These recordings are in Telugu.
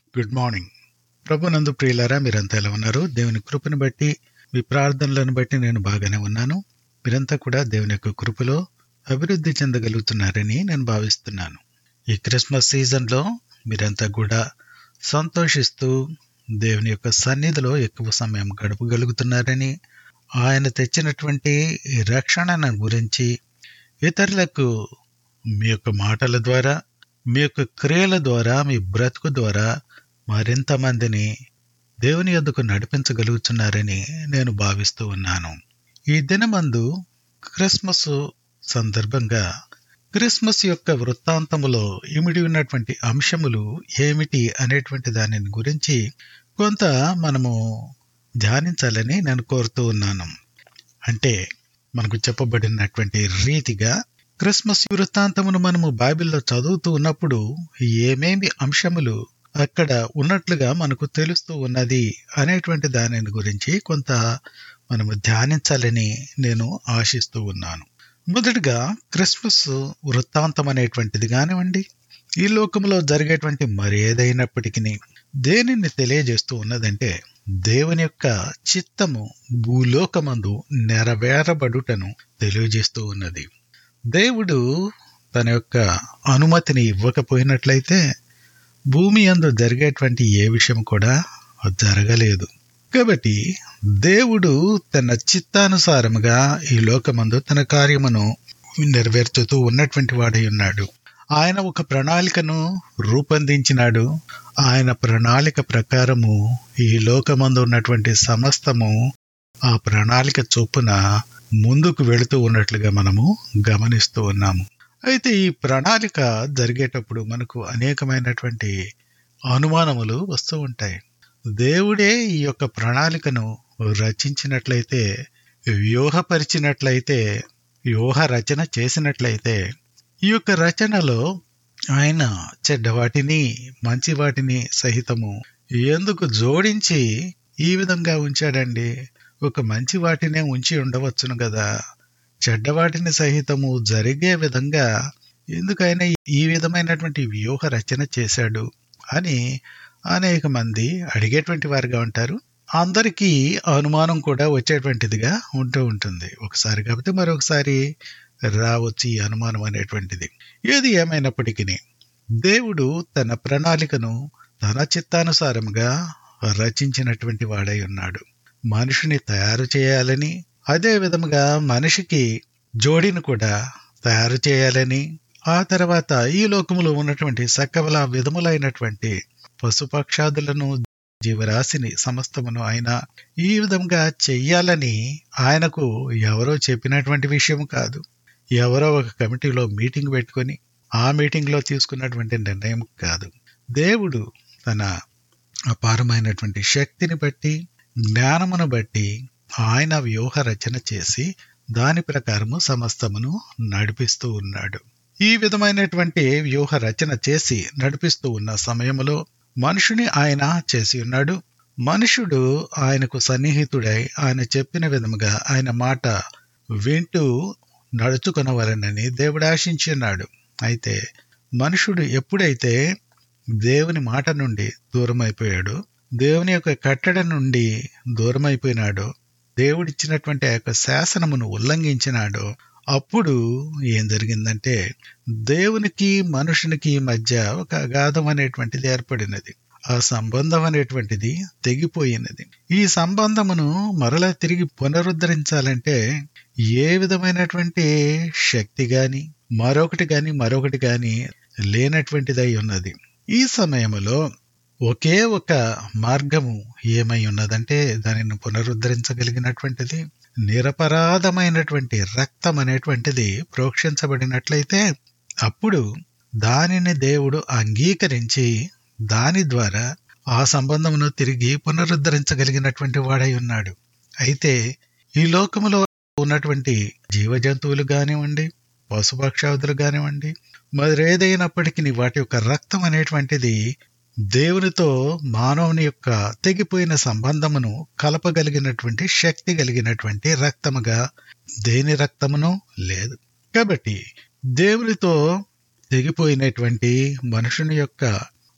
గుడ్ మార్నింగ్ ప్రభునందు ప్రియులారా మీరంతా ఎలా ఉన్నారు దేవుని కృపను బట్టి మీ ప్రార్థనలను బట్టి నేను బాగానే ఉన్నాను మీరంతా కూడా దేవుని యొక్క కృపలో అభివృద్ధి చెందగలుగుతున్నారని నేను భావిస్తున్నాను ఈ క్రిస్మస్ సీజన్లో మీరంతా కూడా సంతోషిస్తూ దేవుని యొక్క సన్నిధిలో ఎక్కువ సమయం గడపగలుగుతున్నారని ఆయన తెచ్చినటువంటి ఈ రక్షణను గురించి ఇతరులకు మీ యొక్క మాటల ద్వారా మీ యొక్క క్రియల ద్వారా మీ బ్రతుకు ద్వారా మరింత మందిని దేవుని యొద్దకు నడిపించగలుగుతున్నారని నేను భావిస్తూ ఉన్నాను ఈ దినమందు క్రిస్మస్ సందర్భంగా క్రిస్మస్ యొక్క వృత్తాంతములో ఇమిడి ఉన్నటువంటి అంశములు ఏమిటి అనేటువంటి దానిని గురించి కొంత మనము ధ్యానించాలని నేను కోరుతూ ఉన్నాను అంటే మనకు చెప్పబడినటువంటి రీతిగా క్రిస్మస్ వృత్తాంతమును మనము బైబిల్లో చదువుతూ ఉన్నప్పుడు ఏమేమి అంశములు అక్కడ ఉన్నట్లుగా మనకు తెలుస్తూ ఉన్నది అనేటువంటి దానిని గురించి కొంత మనము ధ్యానించాలని నేను ఆశిస్తూ ఉన్నాను మొదటిగా క్రిస్మస్ వృత్తాంతం అనేటువంటిది కానివ్వండి ఈ లోకంలో జరిగేటువంటి మరేదైనప్పటికీ దేనిని తెలియజేస్తూ ఉన్నదంటే దేవుని యొక్క చిత్తము భూలోకమందు నెరవేరబడుటను తెలియజేస్తూ ఉన్నది దేవుడు తన యొక్క అనుమతిని ఇవ్వకపోయినట్లయితే భూమి అందు జరిగేటువంటి ఏ విషయం కూడా జరగలేదు కాబట్టి దేవుడు తన చిత్తానుసారముగా ఈ లోకమందు తన కార్యమును నెరవేర్చుతూ ఉన్నటువంటి వాడై ఉన్నాడు ఆయన ఒక ప్రణాళికను రూపొందించినాడు ఆయన ప్రణాళిక ప్రకారము ఈ లోకమందు ఉన్నటువంటి సమస్తము ఆ ప్రణాళిక చొప్పున ముందుకు వెళుతూ ఉన్నట్లుగా మనము గమనిస్తూ ఉన్నాము అయితే ఈ ప్రణాళిక జరిగేటప్పుడు మనకు అనేకమైనటువంటి అనుమానములు వస్తూ ఉంటాయి దేవుడే ఈ యొక్క ప్రణాళికను రచించినట్లయితే వ్యూహపరిచినట్లయితే వ్యూహ రచన చేసినట్లయితే ఈ యొక్క రచనలో ఆయన చెడ్డ వాటిని మంచి వాటిని సహితము ఎందుకు జోడించి ఈ విధంగా ఉంచాడండి ఒక మంచి వాటినే ఉంచి ఉండవచ్చును కదా చెడ్డవాటిని సహితము జరిగే విధంగా ఎందుకైనా ఈ విధమైనటువంటి వ్యూహ రచన చేశాడు అని అనేక మంది అడిగేటువంటి వారుగా ఉంటారు అందరికీ అనుమానం కూడా వచ్చేటువంటిదిగా ఉంటూ ఉంటుంది ఒకసారి కాకపోతే మరొకసారి రావచ్చు ఈ అనుమానం అనేటువంటిది ఏది ఏమైనప్పటికీ దేవుడు తన ప్రణాళికను తన చిత్తానుసారంగా రచించినటువంటి వాడై ఉన్నాడు మనిషిని తయారు చేయాలని అదే విధముగా మనిషికి జోడిని కూడా తయారు చేయాలని ఆ తర్వాత ఈ లోకములో ఉన్నటువంటి సకల విధములైనటువంటి పశుపక్షాదులను జీవరాశిని సమస్తమును ఆయన ఈ విధంగా చెయ్యాలని ఆయనకు ఎవరో చెప్పినటువంటి విషయం కాదు ఎవరో ఒక కమిటీలో మీటింగ్ పెట్టుకొని ఆ మీటింగ్లో తీసుకున్నటువంటి నిర్ణయం కాదు దేవుడు తన అపారమైనటువంటి శక్తిని బట్టి జ్ఞానమును బట్టి ఆయన వ్యూహ రచన చేసి దాని ప్రకారము సమస్తమును నడిపిస్తూ ఉన్నాడు ఈ విధమైనటువంటి వ్యూహ రచన చేసి నడిపిస్తూ ఉన్న సమయంలో మనుషుని ఆయన చేసి ఉన్నాడు మనుషుడు ఆయనకు సన్నిహితుడై ఆయన చెప్పిన విధముగా ఆయన మాట వింటూ నడుచుకొనవలనని దేవుడు ఆశించి ఉన్నాడు అయితే మనుషుడు ఎప్పుడైతే దేవుని మాట నుండి దూరం అయిపోయాడో దేవుని యొక్క కట్టడ నుండి దూరమైపోయినాడో దేవుడిచ్చినటువంటి ఆ యొక్క శాసనమును ఉల్లంఘించినాడో అప్పుడు ఏం జరిగిందంటే దేవునికి మనుషునికి మధ్య ఒక అగాధం అనేటువంటిది ఏర్పడినది ఆ సంబంధం అనేటువంటిది తెగిపోయినది ఈ సంబంధమును మరలా తిరిగి పునరుద్ధరించాలంటే ఏ విధమైనటువంటి శక్తి గాని మరొకటి గాని మరొకటి గాని లేనటువంటిదై ఉన్నది ఈ సమయంలో ఒకే ఒక మార్గము ఏమై ఉన్నదంటే దానిని పునరుద్ధరించగలిగినటువంటిది నిరపరాధమైనటువంటి రక్తం అనేటువంటిది ప్రోక్షించబడినట్లయితే అప్పుడు దానిని దేవుడు అంగీకరించి దాని ద్వారా ఆ సంబంధమును తిరిగి పునరుద్ధరించగలిగినటువంటి వాడై ఉన్నాడు అయితే ఈ లోకములో ఉన్నటువంటి జీవజంతువులు కానివ్వండి పశుపక్షాదులు కానివ్వండి మరేదైనప్పటికీ వాటి యొక్క రక్తం అనేటువంటిది దేవునితో మానవుని యొక్క తెగిపోయిన సంబంధమును కలపగలిగినటువంటి శక్తి కలిగినటువంటి రక్తముగా దేని రక్తమును లేదు కాబట్టి దేవునితో తెగిపోయినటువంటి మనుషుని యొక్క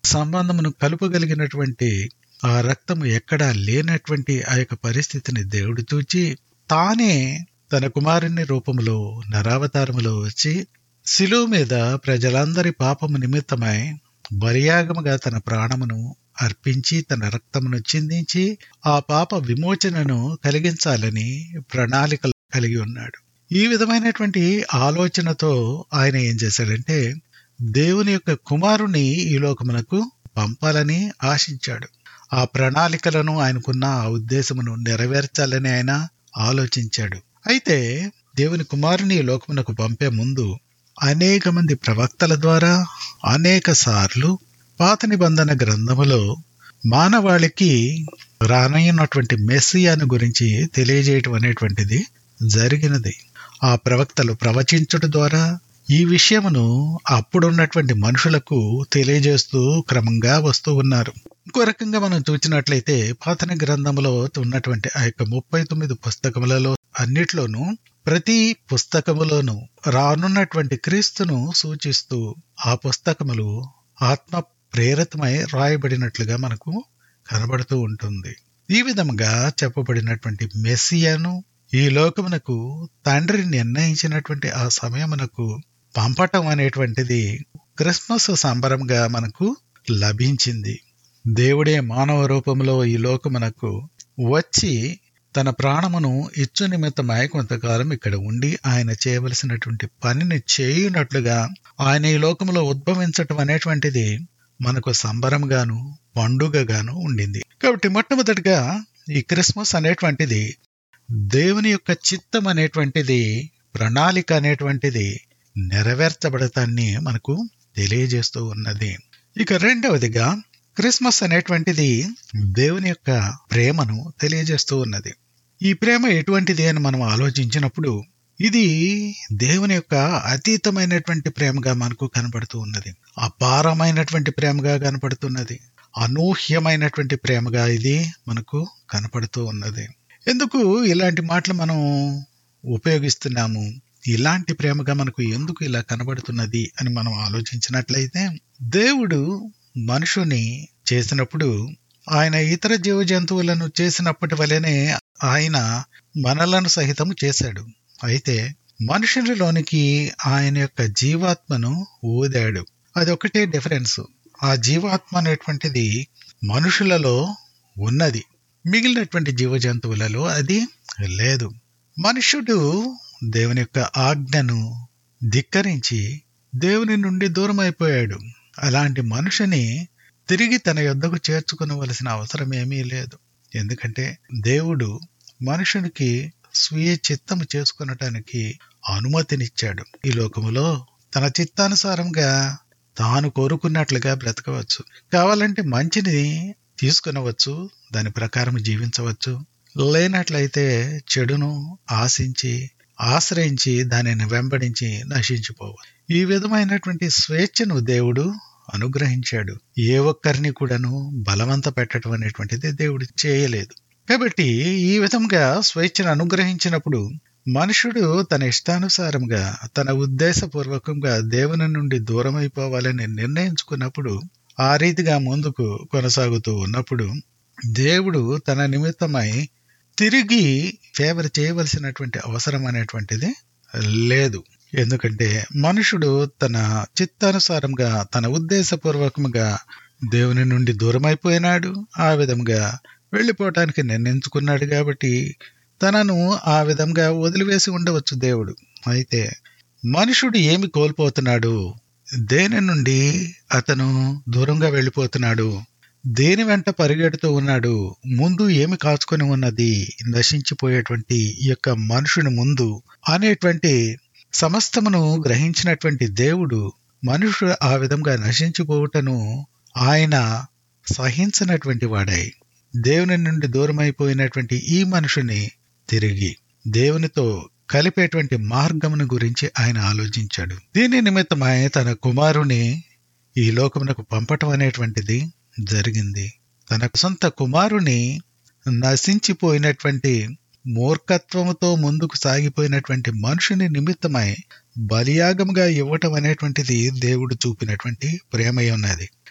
సంబంధమును కలుపగలిగినటువంటి ఆ రక్తము ఎక్కడా లేనటువంటి ఆ యొక్క పరిస్థితిని దేవుడు చూచి తానే తన కుమారుని రూపంలో నరావతారములో వచ్చి శిలువ మీద ప్రజలందరి పాపము నిమిత్తమై బలియాగముగా తన ప్రాణమును అర్పించి తన రక్తమును చిందించి ఆ పాప విమోచనను కలిగించాలని ప్రణాళిక కలిగి ఉన్నాడు ఈ విధమైనటువంటి ఆలోచనతో ఆయన ఏం చేశాడంటే దేవుని యొక్క కుమారుని ఈ లోకమునకు పంపాలని ఆశించాడు ఆ ప్రణాళికలను ఆయనకున్న ఆ ఉద్దేశమును నెరవేర్చాలని ఆయన ఆలోచించాడు అయితే దేవుని కుమారుని ఈ లోకమునకు పంపే ముందు అనేక మంది ప్రవక్తల ద్వారా అనేక సార్లు పాత నిబంధన గ్రంథములో మానవాళికి రానయ్యున్నటువంటి మెస్సియాను గురించి తెలియజేయటం అనేటువంటిది జరిగినది ఆ ప్రవక్తలు ప్రవచించుట ద్వారా ఈ విషయమును అప్పుడున్నటువంటి మనుషులకు తెలియజేస్తూ క్రమంగా వస్తూ ఉన్నారు ఇంకో రకంగా మనం చూసినట్లయితే పాతన గ్రంథంలో ఉన్నటువంటి ఆ యొక్క ముప్పై తొమ్మిది పుస్తకములలో అన్నిట్లోనూ ప్రతి పుస్తకములోనూ రానున్నటువంటి క్రీస్తును సూచిస్తూ ఆ పుస్తకములు ఆత్మ ప్రేరితమై రాయబడినట్లుగా మనకు కనబడుతూ ఉంటుంది ఈ విధముగా చెప్పబడినటువంటి మెస్సియాను ఈ లోకమునకు తండ్రి నిర్ణయించినటువంటి ఆ సమయమునకు పంపటం అనేటువంటిది క్రిస్మస్ సంబరంగా మనకు లభించింది దేవుడే మానవ రూపంలో ఈ లోకమునకు వచ్చి తన ప్రాణమును ఇచ్చు నిమిత్తమై కొంతకాలం ఇక్కడ ఉండి ఆయన చేయవలసినటువంటి పనిని చేయునట్లుగా ఆయన ఈ లోకంలో ఉద్భవించటం అనేటువంటిది మనకు సంబరంగాను పండుగగాను ఉండింది కాబట్టి మొట్టమొదటిగా ఈ క్రిస్మస్ అనేటువంటిది దేవుని యొక్క చిత్తం అనేటువంటిది ప్రణాళిక అనేటువంటిది నెరవేర్చబడతాన్ని మనకు తెలియజేస్తూ ఉన్నది ఇక రెండవదిగా క్రిస్మస్ అనేటువంటిది దేవుని యొక్క ప్రేమను తెలియజేస్తూ ఉన్నది ఈ ప్రేమ ఎటువంటిది అని మనం ఆలోచించినప్పుడు ఇది దేవుని యొక్క అతీతమైనటువంటి ప్రేమగా మనకు కనబడుతూ ఉన్నది అపారమైనటువంటి ప్రేమగా కనపడుతున్నది అనూహ్యమైనటువంటి ప్రేమగా ఇది మనకు కనపడుతూ ఉన్నది ఎందుకు ఇలాంటి మాటలు మనం ఉపయోగిస్తున్నాము ఇలాంటి ప్రేమగా మనకు ఎందుకు ఇలా కనబడుతున్నది అని మనం ఆలోచించినట్లయితే దేవుడు మనుషుని చేసినప్పుడు ఆయన ఇతర జీవ జంతువులను చేసినప్పటి వలనే ఆయన మనలను సహితము చేశాడు అయితే మనుషులలోనికి ఆయన యొక్క జీవాత్మను ఊదాడు అది ఒకటే డిఫరెన్స్ ఆ జీవాత్మ అనేటువంటిది మనుషులలో ఉన్నది మిగిలినటువంటి జీవ జంతువులలో అది లేదు మనుషుడు దేవుని యొక్క ఆజ్ఞను ధిక్కరించి దేవుని నుండి దూరం అయిపోయాడు అలాంటి మనుషుని తిరిగి తన యొద్దకు చేర్చుకునవలసిన అవసరం ఏమీ లేదు ఎందుకంటే దేవుడు మనుషునికి స్వీయ చిత్తము చేసుకునటానికి అనుమతినిచ్చాడు ఈ లోకములో తన చిత్తానుసారంగా తాను కోరుకున్నట్లుగా బ్రతకవచ్చు కావాలంటే మంచిని తీసుకునవచ్చు దాని ప్రకారం జీవించవచ్చు లేనట్లయితే చెడును ఆశించి ఆశ్రయించి దానిని వెంబడించి నశించిపోవాలి ఈ విధమైనటువంటి స్వేచ్ఛను దేవుడు అనుగ్రహించాడు ఏ ఒక్కరిని కూడాను బలవంత పెట్టడం అనేటువంటిది దేవుడు చేయలేదు కాబట్టి ఈ విధంగా స్వేచ్ఛను అనుగ్రహించినప్పుడు మనుషుడు తన ఇష్టానుసారంగా తన ఉద్దేశపూర్వకంగా దేవుని నుండి దూరం అయిపోవాలని నిర్ణయించుకున్నప్పుడు ఆ రీతిగా ముందుకు కొనసాగుతూ ఉన్నప్పుడు దేవుడు తన నిమిత్తమై తిరిగి ఫేవర్ చేయవలసినటువంటి అవసరం అనేటువంటిది లేదు ఎందుకంటే మనుషుడు తన చిత్తానుసారంగా తన ఉద్దేశపూర్వకంగా దేవుని నుండి దూరం అయిపోయినాడు ఆ విధంగా వెళ్ళిపోవటానికి నిర్ణయించుకున్నాడు కాబట్టి తనను ఆ విధంగా వదిలివేసి ఉండవచ్చు దేవుడు అయితే మనుషుడు ఏమి కోల్పోతున్నాడు దేని నుండి అతను దూరంగా వెళ్ళిపోతున్నాడు దేని వెంట పరిగెడుతూ ఉన్నాడు ముందు ఏమి కాచుకొని ఉన్నది నశించిపోయేటువంటి ఈ యొక్క మనుషుని ముందు అనేటువంటి సమస్తమును గ్రహించినటువంటి దేవుడు మనుషుడు ఆ విధంగా నశించిపోవుటను ఆయన సహించినటువంటి వాడై దేవుని నుండి దూరమైపోయినటువంటి ఈ మనుషుని తిరిగి దేవునితో కలిపేటువంటి మార్గమును గురించి ఆయన ఆలోచించాడు దీని నిమిత్తమై తన కుమారుని ఈ లోకమునకు పంపటం అనేటువంటిది జరిగింది తన సొంత కుమారుని నశించిపోయినటువంటి మూర్ఖత్వముతో ముందుకు సాగిపోయినటువంటి మనుషుని నిమిత్తమై బలియాగముగా ఇవ్వటం అనేటువంటిది దేవుడు చూపినటువంటి ప్రేమై ఉన్నది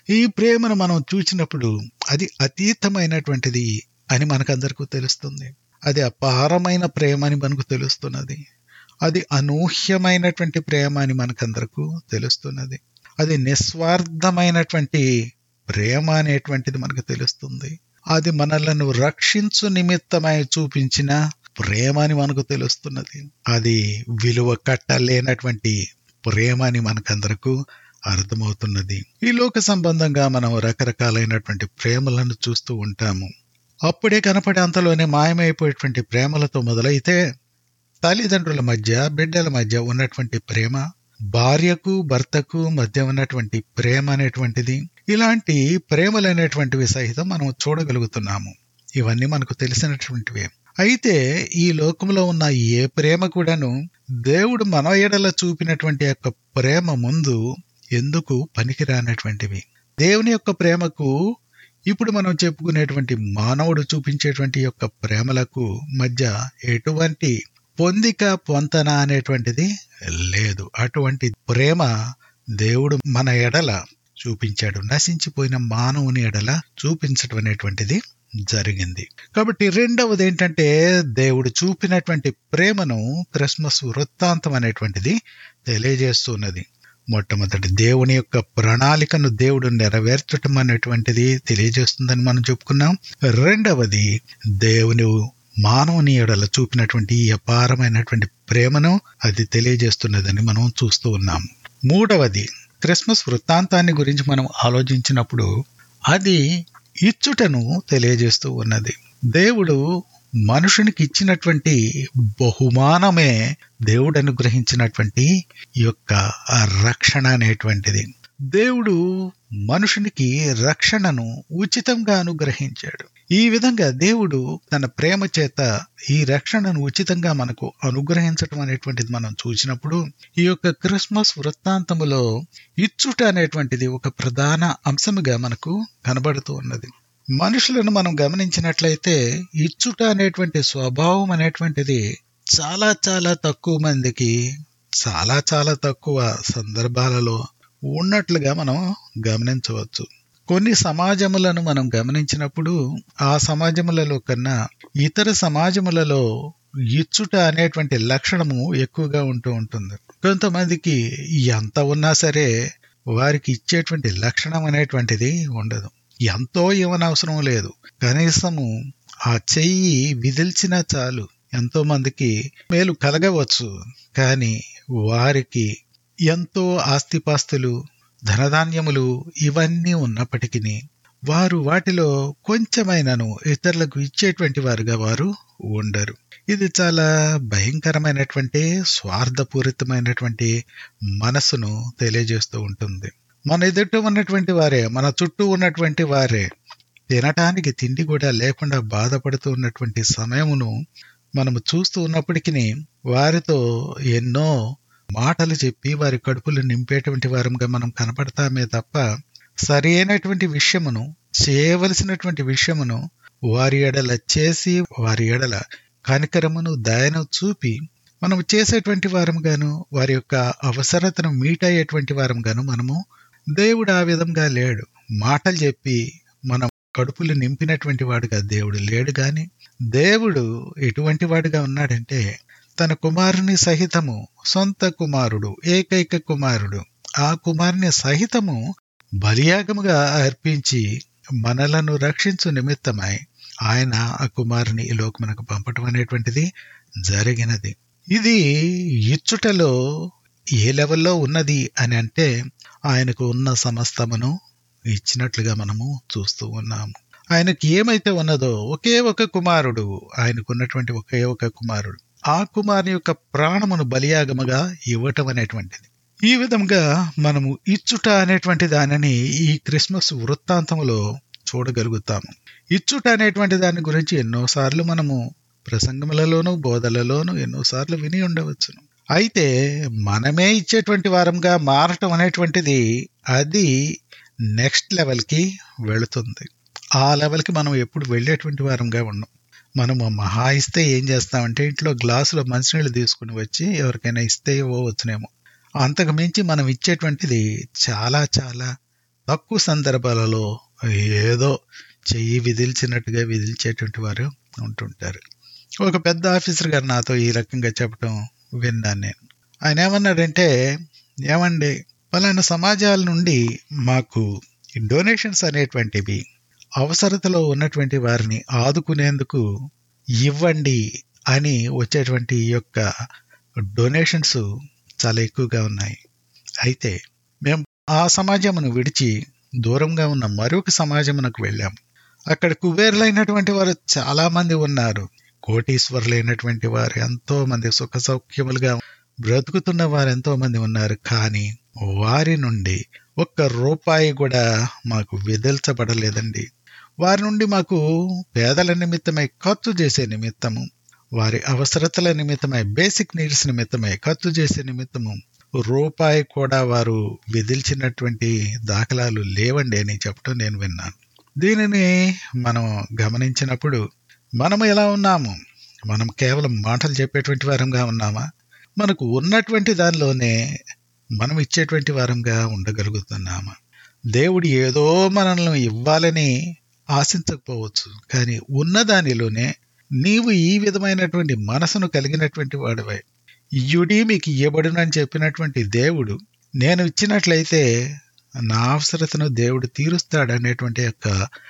ఈ ప్రేమను మనం చూసినప్పుడు అది అతీతమైనటువంటిది అని మనకందరికీ తెలుస్తుంది అది అపారమైన ప్రేమ అని మనకు తెలుస్తున్నది అది అనూహ్యమైనటువంటి ప్రేమ అని మనకందరకు తెలుస్తున్నది అది నిస్వార్థమైనటువంటి ప్రేమ అనేటువంటిది మనకు తెలుస్తుంది అది మనలను రక్షించు నిమిత్తమై చూపించిన ప్రేమ అని మనకు తెలుస్తున్నది అది విలువ కట్టలేనటువంటి ప్రేమ అని మనకందరకు అర్థమవుతున్నది ఈ లోక సంబంధంగా మనం రకరకాలైనటువంటి ప్రేమలను చూస్తూ ఉంటాము అప్పుడే కనపడే అంతలోనే మాయమైపోయేటువంటి ప్రేమలతో మొదలైతే తల్లిదండ్రుల మధ్య బిడ్డల మధ్య ఉన్నటువంటి ప్రేమ భార్యకు భర్తకు మధ్య ఉన్నటువంటి ప్రేమ అనేటువంటిది ఇలాంటి ప్రేమలు అనేటువంటివి సహితం మనం చూడగలుగుతున్నాము ఇవన్నీ మనకు తెలిసినటువంటివే అయితే ఈ లోకంలో ఉన్న ఏ ప్రేమ కూడాను దేవుడు మన ఎడల చూపినటువంటి యొక్క ప్రేమ ముందు ఎందుకు పనికిరానటువంటివి దేవుని యొక్క ప్రేమకు ఇప్పుడు మనం చెప్పుకునేటువంటి మానవుడు చూపించేటువంటి యొక్క ప్రేమలకు మధ్య ఎటువంటి పొందిక పొంతన అనేటువంటిది లేదు అటువంటి ప్రేమ దేవుడు మన ఎడల చూపించాడు నశించిపోయిన మానవుని ఎడల చూపించడం అనేటువంటిది జరిగింది కాబట్టి రెండవది ఏంటంటే దేవుడు చూపినటువంటి ప్రేమను క్రిస్మస్ వృత్తాంతం అనేటువంటిది తెలియజేస్తున్నది మొట్టమొదటి దేవుని యొక్క ప్రణాళికను దేవుడు నెరవేర్చటం అనేటువంటిది తెలియజేస్తుందని మనం చెప్పుకున్నాం రెండవది దేవుని మానవుని ఎడల చూపినటువంటి ఈ అపారమైనటువంటి ప్రేమను అది తెలియజేస్తున్నదని మనం చూస్తూ ఉన్నాం మూడవది క్రిస్మస్ వృత్తాంతాన్ని గురించి మనం ఆలోచించినప్పుడు అది ఇచ్చుటను తెలియజేస్తూ ఉన్నది దేవుడు మనుషునికి ఇచ్చినటువంటి బహుమానమే దేవుడు అనుగ్రహించినటువంటి ఈ యొక్క రక్షణ అనేటువంటిది దేవుడు మనుషునికి రక్షణను ఉచితంగా అనుగ్రహించాడు ఈ విధంగా దేవుడు తన ప్రేమ చేత ఈ రక్షణను ఉచితంగా మనకు అనుగ్రహించటం అనేటువంటిది మనం చూసినప్పుడు ఈ యొక్క క్రిస్మస్ వృత్తాంతములో ఇచ్చుట అనేటువంటిది ఒక ప్రధాన అంశముగా మనకు కనబడుతూ ఉన్నది మనుషులను మనం గమనించినట్లయితే ఇచ్చుట అనేటువంటి స్వభావం అనేటువంటిది చాలా చాలా తక్కువ మందికి చాలా చాలా తక్కువ సందర్భాలలో ఉన్నట్లుగా మనం గమనించవచ్చు కొన్ని సమాజములను మనం గమనించినప్పుడు ఆ సమాజములలో కన్నా ఇతర సమాజములలో ఇచ్చుట అనేటువంటి లక్షణము ఎక్కువగా ఉంటూ ఉంటుంది కొంతమందికి ఎంత ఉన్నా సరే వారికి ఇచ్చేటువంటి లక్షణం అనేటువంటిది ఉండదు ఎంతో ఇవ్వనవసరం లేదు కనీసము ఆ చెయ్యి విదిల్చినా చాలు ఎంతో మందికి మేలు కలగవచ్చు కానీ వారికి ఎంతో ఆస్తిపాస్తులు ధనధాన్యములు ఇవన్నీ ఉన్నప్పటికీ వారు వాటిలో కొంచెమైనను ఇతరులకు ఇచ్చేటువంటి వారుగా వారు ఉండరు ఇది చాలా భయంకరమైనటువంటి స్వార్థపూరితమైనటువంటి మనసును తెలియజేస్తూ ఉంటుంది మన ఎదుట ఉన్నటువంటి వారే మన చుట్టూ ఉన్నటువంటి వారే తినటానికి తిండి కూడా లేకుండా బాధపడుతూ ఉన్నటువంటి సమయమును మనము చూస్తూ ఉన్నప్పటికీ వారితో ఎన్నో మాటలు చెప్పి వారి కడుపులు నింపేటువంటి వారంగా మనం కనపడతామే తప్ప సరి అయినటువంటి విషయమును చేయవలసినటువంటి విషయమును వారి ఎడల చేసి వారి ఎడల కనికరమును దయను చూపి మనం చేసేటువంటి వారంగాను వారి యొక్క అవసరతను మీట్ అయ్యేటువంటి వారంగాను మనము దేవుడు ఆ విధంగా లేడు మాటలు చెప్పి మనం కడుపులు నింపినటువంటి వాడుగా దేవుడు లేడు గాని దేవుడు ఎటువంటి వాడుగా ఉన్నాడంటే తన కుమారుని సహితము సొంత కుమారుడు ఏకైక కుమారుడు ఆ కుమారుని సహితము బలియాగముగా అర్పించి మనలను రక్షించు నిమిత్తమై ఆయన ఆ కుమారుని ఈ లోకమునకు పంపటం అనేటువంటిది జరిగినది ఇది ఇచ్చుటలో ఏ లెవెల్లో ఉన్నది అని అంటే ఆయనకు ఉన్న సమస్తమును ఇచ్చినట్లుగా మనము చూస్తూ ఉన్నాము ఆయనకి ఏమైతే ఉన్నదో ఒకే ఒక కుమారుడు ఆయనకున్నటువంటి ఒకే ఒక కుమారుడు ఆ కుమారుని యొక్క ప్రాణమును బలియాగముగా ఇవ్వటం అనేటువంటిది ఈ విధంగా మనము ఇచ్చుట అనేటువంటి దానిని ఈ క్రిస్మస్ వృత్తాంతములో చూడగలుగుతాము ఇచ్చుట అనేటువంటి దాని గురించి ఎన్నోసార్లు మనము ప్రసంగములలోనూ బోధలలోనూ ఎన్నోసార్లు విని ఉండవచ్చును అయితే మనమే ఇచ్చేటువంటి వారంగా మారటం అనేటువంటిది అది నెక్స్ట్ లెవెల్కి వెళుతుంది ఆ లెవెల్కి మనం ఎప్పుడు వెళ్ళేటువంటి వారంగా ఉన్నాం మనము మహా ఇస్తే ఏం చేస్తామంటే ఇంట్లో గ్లాసులో మంచినీళ్ళు తీసుకుని వచ్చి ఎవరికైనా ఇస్తే ఇవ్వవచ్చునేమో అంతకు మించి మనం ఇచ్చేటువంటిది చాలా చాలా తక్కువ సందర్భాలలో ఏదో చెయ్యి విదిల్చినట్టుగా విదిల్చేటువంటి వారు ఉంటుంటారు ఒక పెద్ద ఆఫీసర్ గారు నాతో ఈ రకంగా చెప్పడం విన్నాను నేను ఆయన ఏమన్నాడంటే ఏమండి పలానా సమాజాల నుండి మాకు డొనేషన్స్ అనేటువంటివి అవసరతలో ఉన్నటువంటి వారిని ఆదుకునేందుకు ఇవ్వండి అని వచ్చేటువంటి ఈ యొక్క డొనేషన్స్ చాలా ఎక్కువగా ఉన్నాయి అయితే మేము ఆ సమాజమును విడిచి దూరంగా ఉన్న మరొక సమాజమునకు వెళ్ళాం అక్కడ కుబేరులైనటువంటి వారు చాలా మంది ఉన్నారు కోటీశ్వరులైనటువంటి వారు ఎంతో మంది సుఖ సౌఖ్యములుగా బ్రతుకుతున్న వారు ఎంతో మంది ఉన్నారు కానీ వారి నుండి ఒక్క రూపాయి కూడా మాకు విదల్చబడలేదండి వారి నుండి మాకు పేదల నిమిత్తమై ఖర్చు చేసే నిమిత్తము వారి అవసరతల నిమిత్తమై బేసిక్ నీడ్స్ నిమిత్తమై ఖర్చు చేసే నిమిత్తము రూపాయి కూడా వారు విధిల్చినటువంటి దాఖలాలు లేవండి అని చెప్పడం నేను విన్నాను దీనిని మనం గమనించినప్పుడు మనము ఎలా ఉన్నాము మనం కేవలం మాటలు చెప్పేటువంటి వారంగా ఉన్నామా మనకు ఉన్నటువంటి దానిలోనే మనం ఇచ్చేటువంటి వారంగా ఉండగలుగుతున్నామా దేవుడు ఏదో మనల్ని ఇవ్వాలని ఆశించకపోవచ్చు కానీ ఉన్న దానిలోనే నీవు ఈ విధమైనటువంటి మనసును కలిగినటువంటి వాడివై ఇయ్యుడి మీకు ఇయ్యబడునని చెప్పినటువంటి దేవుడు నేను ఇచ్చినట్లయితే నా అవసరతను దేవుడు తీరుస్తాడనేటువంటి యొక్క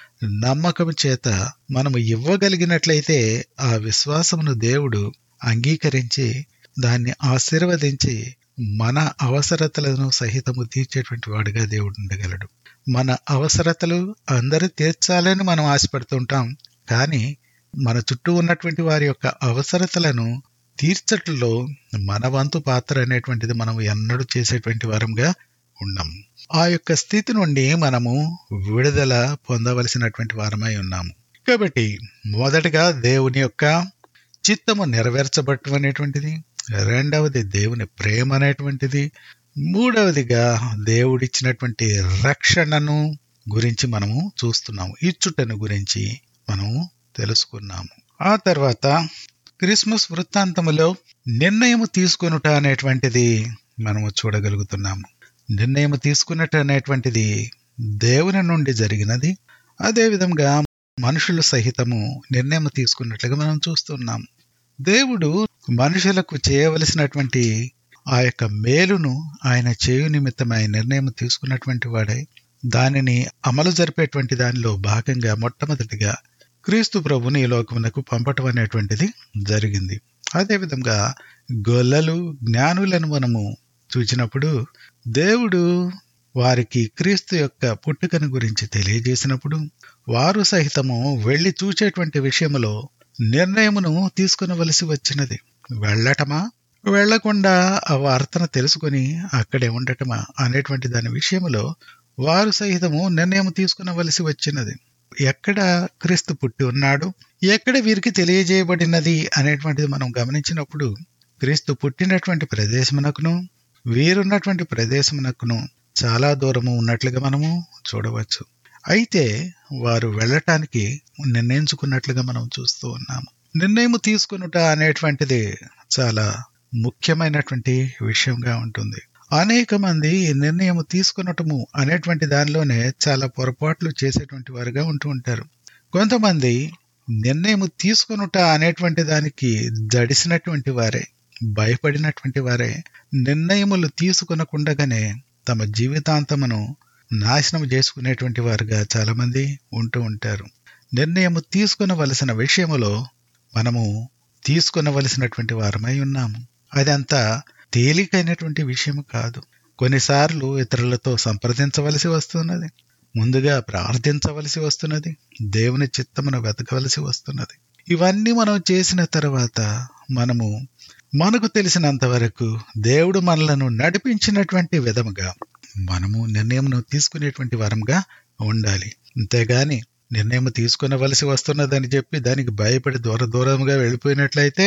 నమ్మకం చేత మనము ఇవ్వగలిగినట్లయితే ఆ విశ్వాసమును దేవుడు అంగీకరించి దాన్ని ఆశీర్వదించి మన అవసరతలను సహితము తీర్చేటువంటి వాడుగా దేవుడు ఉండగలడు మన అవసరతలు అందరూ తీర్చాలని మనం ఆశపడుతుంటాం కానీ మన చుట్టూ ఉన్నటువంటి వారి యొక్క అవసరతలను తీర్చట్లో మన వంతు పాత్ర అనేటువంటిది మనం ఎన్నడూ చేసేటువంటి వారంగా ఉన్నాం ఆ యొక్క స్థితి నుండి మనము విడుదల పొందవలసినటువంటి వారమై ఉన్నాము కాబట్టి మొదటగా దేవుని యొక్క చిత్తము నెరవేర్చబట్టం అనేటువంటిది రెండవది దేవుని ప్రేమ అనేటువంటిది మూడవదిగా దేవుడిచ్చినటువంటి రక్షణను గురించి మనము చూస్తున్నాము ఇచ్చుటను గురించి మనము తెలుసుకున్నాము ఆ తర్వాత క్రిస్మస్ వృత్తాంతములో నిర్ణయం తీసుకొనుట అనేటువంటిది మనము చూడగలుగుతున్నాము నిర్ణయం తీసుకున్నట్టు అనేటువంటిది దేవుని నుండి జరిగినది అదేవిధంగా మనుషులు సహితము నిర్ణయం తీసుకున్నట్లుగా మనం చూస్తున్నాం దేవుడు మనుషులకు చేయవలసినటువంటి ఆ యొక్క మేలును ఆయన చేయు నిమిత్తమై నిర్ణయం తీసుకున్నటువంటి వాడై దానిని అమలు జరిపేటువంటి దానిలో భాగంగా మొట్టమొదటిగా క్రీస్తు ప్రభుని ఈ లోకమునకు పంపటం అనేటువంటిది జరిగింది అదేవిధంగా గొల్లలు జ్ఞానులను మనము చూచినప్పుడు దేవుడు వారికి క్రీస్తు యొక్క పుట్టుకను గురించి తెలియజేసినప్పుడు వారు సహితము వెళ్లి చూచేటువంటి విషయములో నిర్ణయమును తీసుకునవలసి వచ్చినది వెళ్ళటమా వెళ్లకుండా ఆ వార్తను తెలుసుకుని అక్కడే ఉండటమా అనేటువంటి దాని విషయములో వారు సహితము నిర్ణయం తీసుకునవలసి వచ్చినది ఎక్కడ క్రీస్తు పుట్టి ఉన్నాడు ఎక్కడ వీరికి తెలియజేయబడినది అనేటువంటిది మనం గమనించినప్పుడు క్రీస్తు పుట్టినటువంటి ప్రదేశమునకును వీరున్నటువంటి ప్రదేశమునకును చాలా దూరము ఉన్నట్లుగా మనము చూడవచ్చు అయితే వారు వెళ్ళటానికి నిర్ణయించుకున్నట్లుగా మనం చూస్తూ ఉన్నాము నిర్ణయం తీసుకునుట అనేటువంటిది చాలా ముఖ్యమైనటువంటి విషయంగా ఉంటుంది అనేక మంది నిర్ణయం తీసుకునటము అనేటువంటి దానిలోనే చాలా పొరపాట్లు చేసేటువంటి వారుగా ఉంటూ ఉంటారు కొంతమంది నిర్ణయం తీసుకునుట అనేటువంటి దానికి జడిసినటువంటి వారే భయపడినటువంటి వారే నిర్ణయములు తీసుకునకుండగానే తమ జీవితాంతమును నాశనం చేసుకునేటువంటి వారుగా చాలా మంది ఉంటూ ఉంటారు నిర్ణయము తీసుకునవలసిన విషయములో మనము తీసుకునవలసినటువంటి వారమై ఉన్నాము అదంతా తేలికైనటువంటి విషయం కాదు కొన్నిసార్లు ఇతరులతో సంప్రదించవలసి వస్తున్నది ముందుగా ప్రార్థించవలసి వస్తున్నది దేవుని చిత్తమును వెతకవలసి వస్తున్నది ఇవన్నీ మనం చేసిన తర్వాత మనము మనకు తెలిసినంత వరకు దేవుడు మనలను నడిపించినటువంటి విధముగా మనము నిర్ణయమును తీసుకునేటువంటి వరంగా ఉండాలి అంతేగాని నిర్ణయం తీసుకునవలసి వస్తున్నదని చెప్పి దానికి భయపడి దూర దూరంగా వెళ్ళిపోయినట్లయితే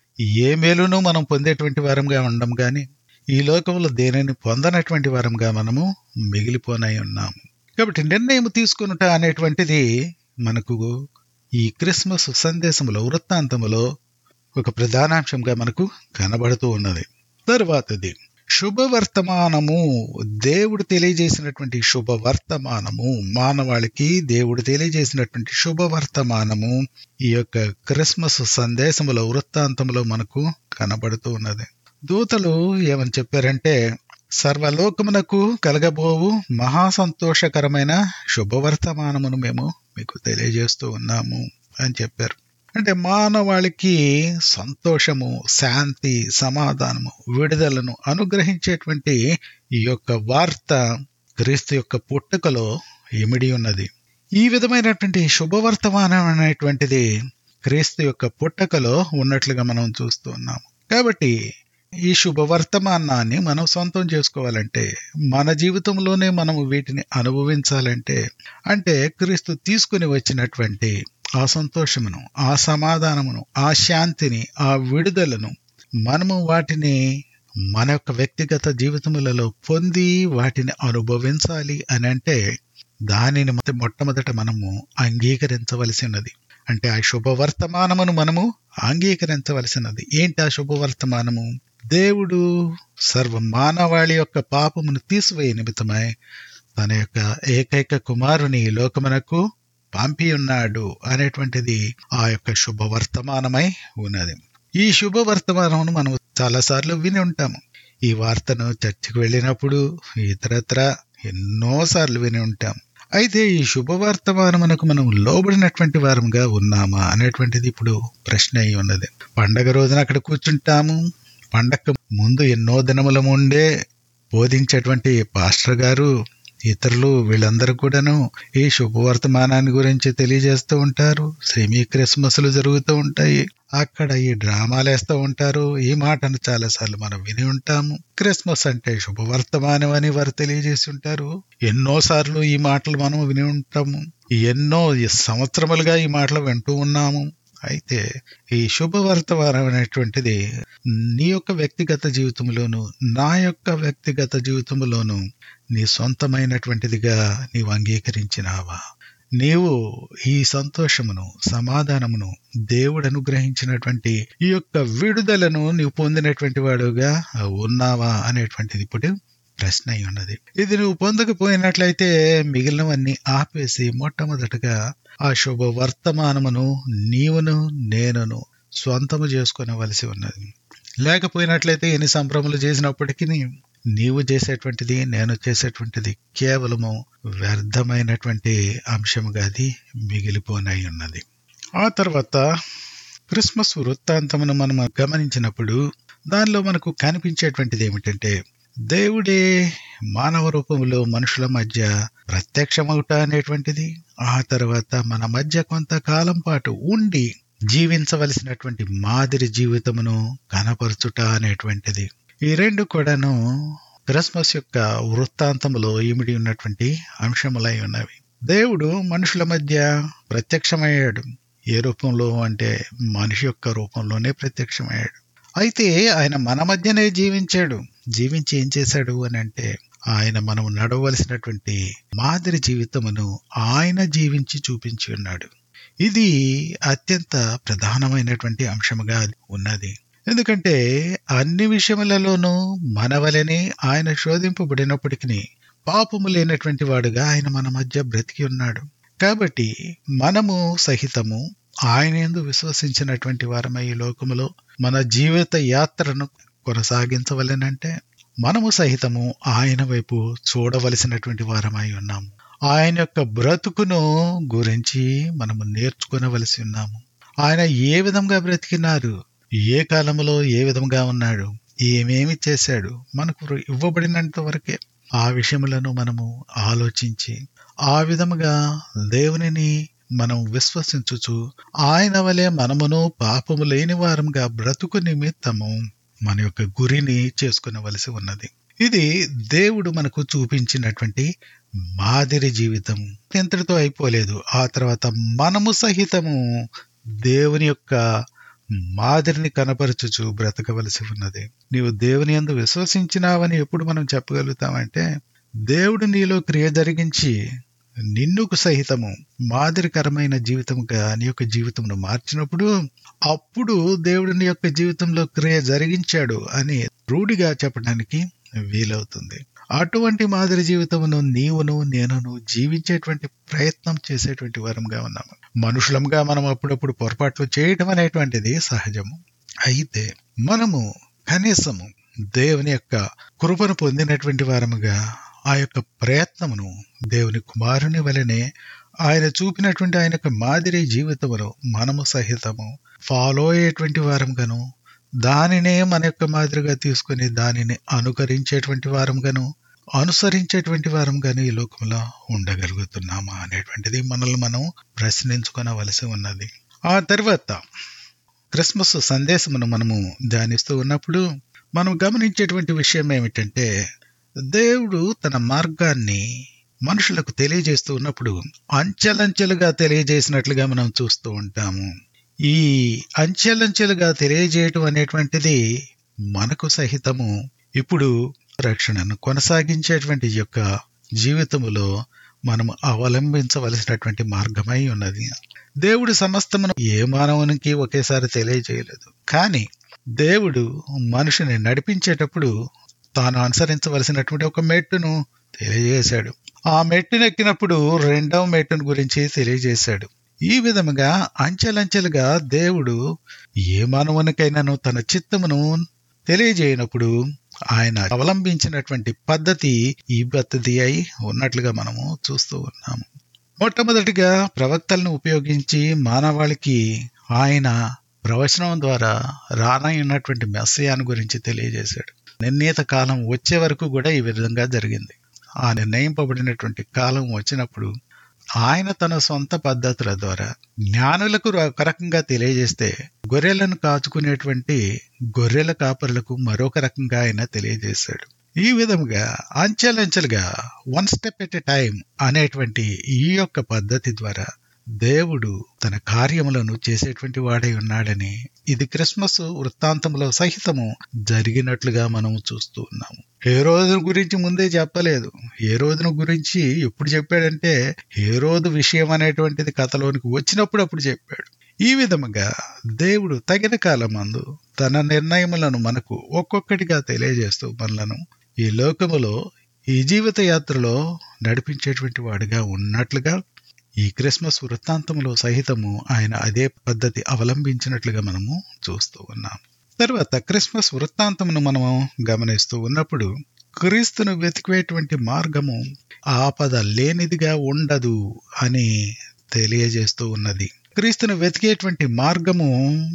ఏ మేలును మనం పొందేటువంటి వారంగా ఉండం గాని ఈ లోకంలో దేనిని పొందనటువంటి వారంగా మనము మిగిలిపోనై ఉన్నాము కాబట్టి నిర్ణయం తీసుకునుట అనేటువంటిది మనకు ఈ క్రిస్మస్ సందేశములో వృత్తాంతములో ఒక ప్రధానాంశంగా మనకు కనబడుతూ ఉన్నది తరువాతది శుభవర్తమానము దేవుడు తెలియజేసినటువంటి శుభవర్తమానము మానవాళికి దేవుడు తెలియజేసినటువంటి శుభవర్తమానము ఈ యొక్క క్రిస్మస్ సందేశములో వృత్తాంతంలో మనకు కనబడుతూ ఉన్నది దూతలు ఏమని చెప్పారంటే సర్వలోకమునకు కలగబోవు మహా సంతోషకరమైన శుభవర్తమానమును మేము మీకు తెలియజేస్తూ ఉన్నాము అని చెప్పారు అంటే మానవాళికి సంతోషము శాంతి సమాధానము విడుదలను అనుగ్రహించేటువంటి ఈ యొక్క వార్త క్రీస్తు యొక్క పుట్టుకలో ఇమిడి ఉన్నది ఈ విధమైనటువంటి శుభవర్తమానం అనేటువంటిది క్రీస్తు యొక్క పుట్టకలో ఉన్నట్లుగా మనం చూస్తూ ఉన్నాము కాబట్టి ఈ శుభవర్తమానాన్ని మనం సొంతం చేసుకోవాలంటే మన జీవితంలోనే మనం వీటిని అనుభవించాలంటే అంటే క్రీస్తు తీసుకుని వచ్చినటువంటి ఆ సంతోషమును ఆ సమాధానమును ఆ శాంతిని ఆ విడుదలను మనము వాటిని మన యొక్క వ్యక్తిగత జీవితములలో పొంది వాటిని అనుభవించాలి అని అంటే దానిని మొట్టమొదట మనము అంగీకరించవలసినది అంటే ఆ శుభవర్తమానమును మనము అంగీకరించవలసినది ఏంటి ఆ శుభవర్తమానము దేవుడు సర్వ మానవాళి యొక్క పాపమును తీసివేయ నిమిత్తమై తన యొక్క ఏకైక కుమారుని లోకమునకు పంపి ఉన్నాడు అనేటువంటిది ఆ యొక్క శుభవర్తమానమై ఉన్నది ఈ శుభవర్తమానమును మనం చాలాసార్లు విని ఉంటాము ఈ వార్తను చర్చికి వెళ్ళినప్పుడు ఇతరత్ర ఎన్నోసార్లు విని ఉంటాం అయితే ఈ శుభవర్తమానమునకు మనం లోబడినటువంటి వారంగా ఉన్నామా అనేటువంటిది ఇప్పుడు ప్రశ్న అయి ఉన్నది పండగ రోజున అక్కడ కూర్చుంటాము పండగ ముందు ఎన్నో దినముల ముండే బోధించేటువంటి పాస్టర్ గారు ఇతరులు వీళ్ళందరూ కూడాను ఈ శుభవర్తమానాన్ని గురించి తెలియజేస్తూ ఉంటారు సెమీ క్రిస్మస్లు జరుగుతూ ఉంటాయి అక్కడ ఈ డ్రామాలు వేస్తూ ఉంటారు ఈ మాటను చాలాసార్లు మనం విని ఉంటాము క్రిస్మస్ అంటే శుభవర్తమానం అని వారు తెలియజేసి ఉంటారు ఎన్నో సార్లు ఈ మాటలు మనం విని ఉంటాము ఎన్నో సంవత్సరములుగా ఈ మాటలు వింటూ ఉన్నాము అయితే ఈ శుభవర్తమానం అనేటువంటిది నీ యొక్క వ్యక్తిగత జీవితంలోను నా యొక్క వ్యక్తిగత జీవితంలోను నీ సొంతమైనటువంటిదిగా నీవు అంగీకరించినావా నీవు ఈ సంతోషమును సమాధానమును దేవుడు అనుగ్రహించినటువంటి ఈ యొక్క విడుదలను నీవు పొందినటువంటి వాడుగా ఉన్నావా అనేటువంటిది ఇప్పుడు ప్రశ్న అయి ఉన్నది ఇది నువ్వు పొందకపోయినట్లయితే మిగిలినవన్నీ ఆపేసి మొట్టమొదటగా ఆ శుభ వర్తమానమును నీవును నేనును స్వంతము చేసుకునవలసి ఉన్నది లేకపోయినట్లయితే ఎన్ని సంభ్రమలు చేసినప్పటికీ నీవు చేసేటువంటిది నేను చేసేటువంటిది కేవలము వ్యర్థమైనటువంటి అంశముగా అది మిగిలిపోనై ఉన్నది ఆ తర్వాత క్రిస్మస్ వృత్తాంతమును మనం గమనించినప్పుడు దానిలో మనకు కనిపించేటువంటిది ఏమిటంటే దేవుడే మానవ రూపంలో మనుషుల మధ్య ప్రత్యక్షమవుట అనేటువంటిది ఆ తర్వాత మన మధ్య కొంతకాలం పాటు ఉండి జీవించవలసినటువంటి మాదిరి జీవితమును కనపరచుట అనేటువంటిది ఈ రెండు కూడాను క్రిస్మస్ యొక్క వృత్తాంతములో ఇమిడి ఉన్నటువంటి అంశములై ఉన్నవి దేవుడు మనుషుల మధ్య ప్రత్యక్షమయ్యాడు ఏ రూపంలో అంటే మనిషి యొక్క రూపంలోనే ప్రత్యక్షమయ్యాడు అయితే ఆయన మన మధ్యనే జీవించాడు జీవించి ఏం చేశాడు అని అంటే ఆయన మనం నడవలసినటువంటి మాదిరి జీవితమును ఆయన జీవించి చూపించి ఉన్నాడు ఇది అత్యంత ప్రధానమైనటువంటి అంశముగా ఉన్నది ఎందుకంటే అన్ని విషయములలోనూ మనవలనే ఆయన శోధింపబడినప్పటికీ పాపము లేనటువంటి వాడుగా ఆయన మన మధ్య బ్రతికి ఉన్నాడు కాబట్టి మనము సహితము ఆయన ఎందు విశ్వసించినటువంటి వారమై ఈ లోకములో మన జీవిత యాత్రను కొనసాగించవలనంటే మనము సహితము ఆయన వైపు చూడవలసినటువంటి వారమై ఉన్నాము ఆయన యొక్క బ్రతుకును గురించి మనము నేర్చుకునవలసి ఉన్నాము ఆయన ఏ విధంగా బ్రతికినారు ఏ కాలంలో ఏ విధంగా ఉన్నాడు ఏమేమి చేశాడు మనకు ఇవ్వబడినంత వరకే ఆ విషయములను మనము ఆలోచించి ఆ విధముగా దేవునిని మనం విశ్వసించుచు ఆయన వలె మనమును పాపము లేని వారంగా బ్రతుకు నిమిత్తము మన యొక్క గురిని చేసుకునవలసి ఉన్నది ఇది దేవుడు మనకు చూపించినటువంటి మాదిరి జీవితం ఎంతటితో అయిపోలేదు ఆ తర్వాత మనము సహితము దేవుని యొక్క మాదిరిని కనపరచుచు బ్రతకవలసి ఉన్నది నీవు దేవుని ఎందు విశ్వసించినావని ఎప్పుడు మనం చెప్పగలుగుతామంటే దేవుడు నీలో క్రియ జరిగించి నిన్నుకు సహితము మాదిరికరమైన జీవితముగా నీ యొక్క జీవితమును మార్చినప్పుడు అప్పుడు దేవుడు నీ యొక్క జీవితంలో క్రియ జరిగించాడు అని రూఢిగా చెప్పడానికి వీలవుతుంది అటువంటి మాదిరి జీవితమును నీవును నేనును జీవించేటువంటి ప్రయత్నం చేసేటువంటి వారంగా ఉన్నాము మనుషులంగా మనం అప్పుడప్పుడు పొరపాట్లు చేయటం అనేటువంటిది సహజము అయితే మనము కనీసము దేవుని యొక్క కృపను పొందినటువంటి వారముగా ఆ యొక్క ప్రయత్నమును దేవుని కుమారుని వలనే ఆయన చూపినటువంటి ఆయన యొక్క మాదిరి జీవితమును మనము సహితము ఫాలో అయ్యేటువంటి వారంగాను దానినే మన యొక్క మాదిరిగా తీసుకుని దానిని అనుకరించేటువంటి వారంగాను అనుసరించేటువంటి వారంగాను ఈ లోకంలో ఉండగలుగుతున్నామా అనేటువంటిది మనల్ని మనం ప్రశ్నించుకోవలసి ఉన్నది ఆ తర్వాత క్రిస్మస్ సందేశమును మనము ధ్యానిస్తూ ఉన్నప్పుడు మనం గమనించేటువంటి విషయం ఏమిటంటే దేవుడు తన మార్గాన్ని మనుషులకు తెలియజేస్తూ ఉన్నప్పుడు అంచెలంచెలుగా తెలియజేసినట్లుగా మనం చూస్తూ ఉంటాము ఈ అంచెలంచెలుగా తెలియజేయటం అనేటువంటిది మనకు సహితము ఇప్పుడు రక్షణను కొనసాగించేటువంటి యొక్క జీవితములో మనము అవలంబించవలసినటువంటి మార్గమై ఉన్నది దేవుడు సమస్తమును ఏ మానవునికి ఒకేసారి తెలియజేయలేదు కానీ దేవుడు మనిషిని నడిపించేటప్పుడు తాను అనుసరించవలసినటువంటి ఒక మెట్టును తెలియజేశాడు ఆ మెట్టునెక్కినప్పుడు రెండవ మెట్టును గురించి తెలియజేశాడు ఈ విధముగా అంచెలంచెలుగా దేవుడు ఏ మానవునికైనాను తన చిత్తమును తెలియజేయనప్పుడు ఆయన అవలంబించినటువంటి పద్ధతి ఈ పద్ధతి అయి ఉన్నట్లుగా మనము చూస్తూ ఉన్నాము మొట్టమొదటిగా ప్రవక్తలను ఉపయోగించి మానవాళికి ఆయన ప్రవచనం ద్వారా రానయ్యున్నటువంటి మెస్సయాను గురించి తెలియజేశాడు నిర్ణీత కాలం వచ్చే వరకు కూడా ఈ విధంగా జరిగింది ఆ నిర్ణయింపబడినటువంటి కాలం వచ్చినప్పుడు ఆయన తన సొంత పద్ధతుల ద్వారా జ్ఞానులకు ఒక రకంగా తెలియజేస్తే గొర్రెలను కాచుకునేటువంటి గొర్రెల కాపరులకు మరొక రకంగా ఆయన తెలియజేశాడు ఈ విధముగా అంచెలంచెలుగా one step at a time అనేటువంటి ఈ యొక్క పద్ధతి ద్వారా దేవుడు తన కార్యములను చేసేటువంటి వాడై ఉన్నాడని ఇది క్రిస్మస్ వృత్తాంతంలో సహితము జరిగినట్లుగా మనం చూస్తూ ఉన్నాము ఏ రోజున గురించి ముందే చెప్పలేదు ఏ రోజున గురించి ఎప్పుడు చెప్పాడంటే ఏ రోజు విషయం అనేటువంటిది కథలోనికి వచ్చినప్పుడు అప్పుడు చెప్పాడు ఈ విధముగా దేవుడు తగిన కాలమందు తన నిర్ణయములను మనకు ఒక్కొక్కటిగా తెలియజేస్తూ మనలను ఈ లోకములో ఈ జీవిత యాత్రలో నడిపించేటువంటి వాడిగా ఉన్నట్లుగా ఈ క్రిస్మస్ వృత్తాంతంలో సహితము ఆయన అదే పద్ధతి అవలంబించినట్లుగా మనము చూస్తూ ఉన్నాం తర్వాత క్రిస్మస్ వృత్తాంతమును మనము గమనిస్తూ ఉన్నప్పుడు క్రీస్తును వెతికేటువంటి మార్గము ఆపద లేనిదిగా ఉండదు అని తెలియజేస్తూ ఉన్నది క్రీస్తును వెతికేటువంటి మార్గము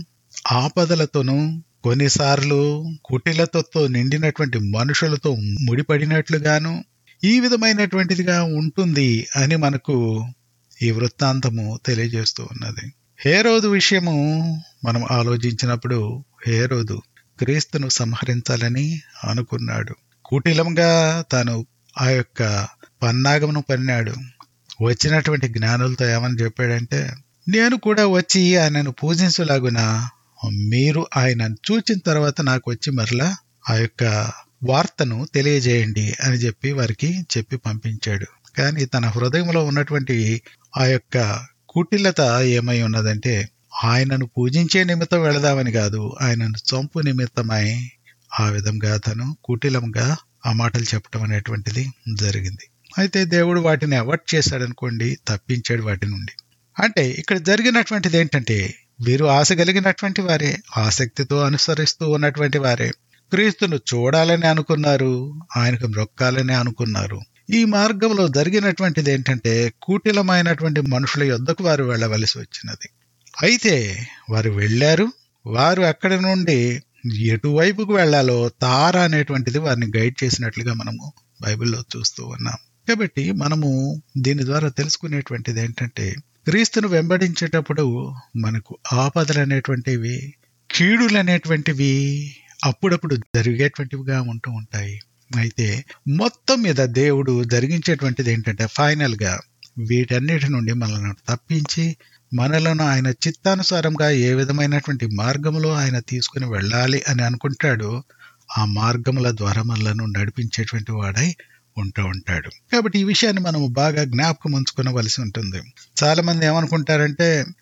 ఆపదలతోనూ కొన్నిసార్లు కుటిలతో నిండినటువంటి మనుషులతో ముడిపడినట్లుగాను ఈ విధమైనటువంటిదిగా ఉంటుంది అని మనకు ఈ వృత్తాంతము తెలియజేస్తూ ఉన్నది హేరోదు విషయము మనం ఆలోచించినప్పుడు హేరోదు క్రీస్తును సంహరించాలని అనుకున్నాడు కుటిలంగా తాను ఆ యొక్క పన్నాగమును పన్నాడు వచ్చినటువంటి జ్ఞానులతో ఏమని చెప్పాడంటే నేను కూడా వచ్చి ఆయనను పూజించలాగున మీరు ఆయనను చూచిన తర్వాత నాకు వచ్చి మరలా ఆ యొక్క వార్తను తెలియజేయండి అని చెప్పి వారికి చెప్పి పంపించాడు కానీ తన హృదయంలో ఉన్నటువంటి ఆ యొక్క కుటిలత ఏమై ఉన్నదంటే ఆయనను పూజించే నిమిత్తం వెళదామని కాదు ఆయనను చంపు నిమిత్తమై ఆ విధంగా తను కుటిలంగా ఆ మాటలు చెప్పడం అనేటువంటిది జరిగింది అయితే దేవుడు వాటిని అవాయిడ్ చేశాడనుకోండి తప్పించాడు వాటి నుండి అంటే ఇక్కడ జరిగినటువంటిది ఏంటంటే వీరు ఆశ కలిగినటువంటి వారే ఆసక్తితో అనుసరిస్తూ ఉన్నటువంటి వారే క్రీస్తును చూడాలని అనుకున్నారు ఆయనకు మ్రొక్కాలని అనుకున్నారు ఈ మార్గంలో జరిగినటువంటిది ఏంటంటే కూటిలమైనటువంటి మనుషుల యొద్దకు వారు వెళ్ళవలసి వచ్చినది అయితే వారు వెళ్ళారు వారు అక్కడి నుండి ఎటువైపుకు వెళ్లాలో తార అనేటువంటిది వారిని గైడ్ చేసినట్లుగా మనము బైబిల్లో చూస్తూ ఉన్నాం కాబట్టి మనము దీని ద్వారా తెలుసుకునేటువంటిది ఏంటంటే క్రీస్తును వెంబడించేటప్పుడు మనకు ఆపదలు అనేటువంటివి కీడులు అనేటువంటివి అప్పుడప్పుడు జరిగేటువంటివిగా ఉంటూ ఉంటాయి అయితే మొత్తం మీద దేవుడు జరిగించేటువంటిది ఏంటంటే ఫైనల్ గా వీటన్నిటి నుండి మనల్ని తప్పించి మనలను ఆయన చిత్తానుసారంగా ఏ విధమైనటువంటి మార్గంలో ఆయన తీసుకుని వెళ్ళాలి అని అనుకుంటాడో ఆ మార్గముల ద్వారా మనలను నడిపించేటువంటి వాడై ఉంటూ ఉంటాడు కాబట్టి ఈ విషయాన్ని మనం బాగా జ్ఞాపకం ఉంచుకోవలసి ఉంటుంది చాలా మంది ఏమనుకుంటారంటే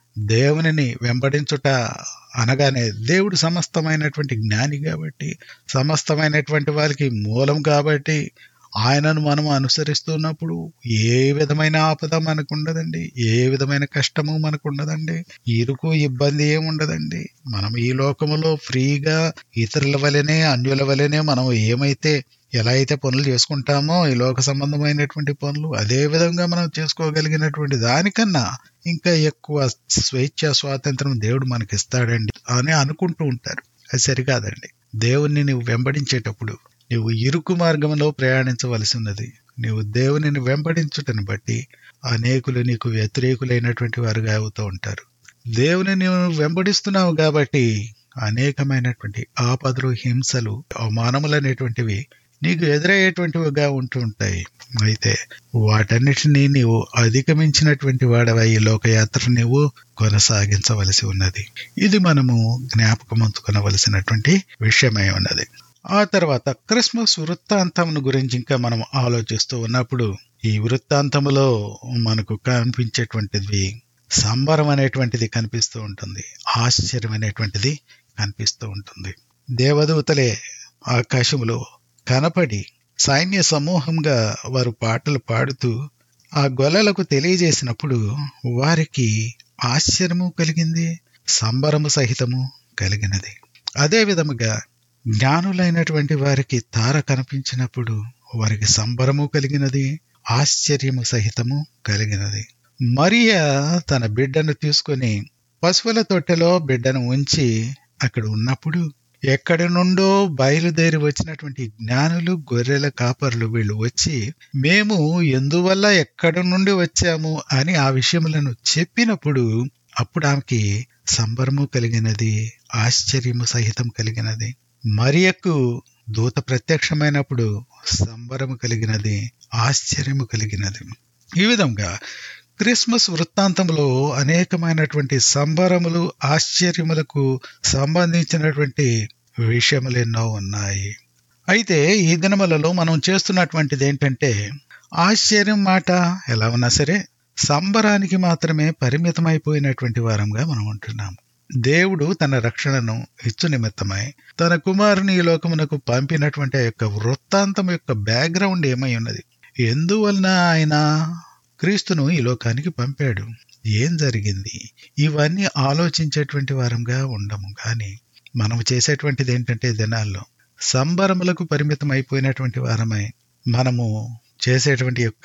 దేవునిని వెంబడించుట అనగానే దేవుడు సమస్తమైనటువంటి జ్ఞాని కాబట్టి సమస్తమైనటువంటి వారికి మూలం కాబట్టి ఆయనను మనం అనుసరిస్తున్నప్పుడు ఏ విధమైన ఆపద మనకు ఉండదండి ఏ విధమైన కష్టము మనకు ఉండదండి ఇరుకు ఇబ్బంది ఏమి ఉండదండి మనం ఈ లోకములో ఫ్రీగా ఇతరుల వలనే అన్యుల వలనే మనం ఏమైతే ఎలా అయితే పనులు చేసుకుంటామో ఈ లోక సంబంధమైనటువంటి పనులు అదే విధంగా మనం చేసుకోగలిగినటువంటి దానికన్నా ఇంకా ఎక్కువ స్వేచ్ఛ స్వాతంత్రం దేవుడు మనకి ఇస్తాడండి అని అనుకుంటూ ఉంటారు అది సరికాదండి దేవుణ్ణి నువ్వు వెంబడించేటప్పుడు నువ్వు ఇరుకు మార్గంలో ప్రయాణించవలసి ఉన్నది నువ్వు దేవునిని వెంబడించుటని బట్టి అనేకులు నీకు వ్యతిరేకులైనటువంటి వారుగా అవుతూ ఉంటారు దేవుని నువ్వు వెంబడిస్తున్నావు కాబట్టి అనేకమైనటువంటి ఆపదలు హింసలు అవమానములు అనేటువంటివి నీకు ఎదురయ్యేటువంటివిగా ఉంటూ ఉంటాయి అయితే వాటన్నిటినీ నీవు అధిగమించినటువంటి వాడవై ఈ లోకయాత్ర నీవు కొనసాగించవలసి ఉన్నది ఇది మనము జ్ఞాపకం ఉంచుకునవలసినటువంటి విషయమై ఉన్నది ఆ తర్వాత క్రిస్మస్ వృత్తాంతమును గురించి ఇంకా మనం ఆలోచిస్తూ ఉన్నప్పుడు ఈ వృత్తాంతములో మనకు కనిపించేటువంటిది సంబరం అనేటువంటిది కనిపిస్తూ ఉంటుంది ఆశ్చర్యం అనేటువంటిది కనిపిస్తూ ఉంటుంది దేవదూతలే ఆకాశములో కనపడి సైన్య సమూహంగా వారు పాటలు పాడుతూ ఆ గొల్లలకు తెలియజేసినప్పుడు వారికి ఆశ్చర్యము కలిగింది సంబరము సహితము కలిగినది అదే విధముగా జ్ఞానులైనటువంటి వారికి తార కనిపించినప్పుడు వారికి సంబరము కలిగినది ఆశ్చర్యము సహితము కలిగినది మరియా తన బిడ్డను తీసుకొని పశువుల తొట్టెలో బిడ్డను ఉంచి అక్కడ ఉన్నప్పుడు ఎక్కడి నుండో బయలుదేరి వచ్చినటువంటి జ్ఞానులు గొర్రెల కాపర్లు వీళ్ళు వచ్చి మేము ఎందువల్ల ఎక్కడి నుండి వచ్చాము అని ఆ విషయములను చెప్పినప్పుడు అప్పుడు ఆమెకి సంబరము కలిగినది ఆశ్చర్యము సహితం కలిగినది మరియకు దూత ప్రత్యక్షమైనప్పుడు సంబరము కలిగినది ఆశ్చర్యము కలిగినది ఈ విధంగా క్రిస్మస్ వృత్తాంతంలో అనేకమైనటువంటి సంబరములు ఆశ్చర్యములకు సంబంధించినటువంటి విషయములు ఎన్నో ఉన్నాయి అయితే ఈ దినములలో మనం చేస్తున్నటువంటిది ఏంటంటే ఆశ్చర్యం మాట ఎలా ఉన్నా సరే సంబరానికి మాత్రమే పరిమితమైపోయినటువంటి వారంగా మనం ఉంటున్నాము దేవుడు తన రక్షణను ఇచ్చు నిమిత్తమై తన కుమారుని ఈ లోకమునకు పంపినటువంటి ఆ యొక్క వృత్తాంతం యొక్క బ్యాక్గ్రౌండ్ ఏమై ఉన్నది ఎందువలన ఆయన క్రీస్తును ఈ లోకానికి పంపాడు ఏం జరిగింది ఇవన్నీ ఆలోచించేటువంటి వారంగా ఉండము కానీ మనం చేసేటువంటిది ఏంటంటే దినాల్లో సంబరములకు పరిమితం అయిపోయినటువంటి వారమై మనము చేసేటువంటి యొక్క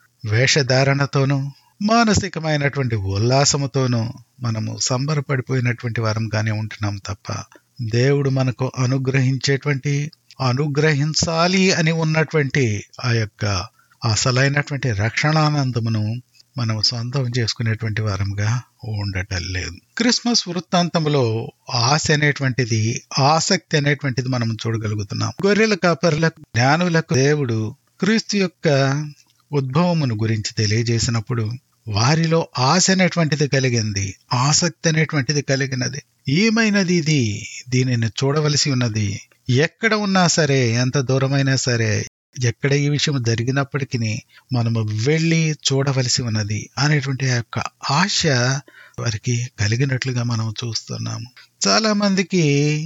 వేషధారణతోనూ మానసికమైనటువంటి ఉల్లాసముతోనూ మనము సంబరపడిపోయినటువంటి వారంగానే ఉంటున్నాం తప్ప దేవుడు మనకు అనుగ్రహించేటువంటి అనుగ్రహించాలి అని ఉన్నటువంటి ఆ యొక్క అసలైనటువంటి రక్షణానందమును మనం సొంతం చేసుకునేటువంటి వారంగా ఉండటం లేదు క్రిస్మస్ వృత్తాంతంలో ఆశ అనేటువంటిది ఆసక్తి అనేటువంటిది మనం చూడగలుగుతున్నాం గొర్రెల కాపరులకు జ్ఞానులకు దేవుడు క్రీస్తు యొక్క ఉద్భవమును గురించి తెలియజేసినప్పుడు వారిలో ఆశ అనేటువంటిది కలిగింది ఆసక్తి అనేటువంటిది కలిగినది ఏమైనది ఇది దీనిని చూడవలసి ఉన్నది ఎక్కడ ఉన్నా సరే ఎంత దూరమైనా సరే ఎక్కడ ఈ విషయం జరిగినప్పటికీ మనము వెళ్ళి చూడవలసి ఉన్నది అనేటువంటి ఆ యొక్క ఆశ వారికి కలిగినట్లుగా మనం చూస్తున్నాము చాలా మందికి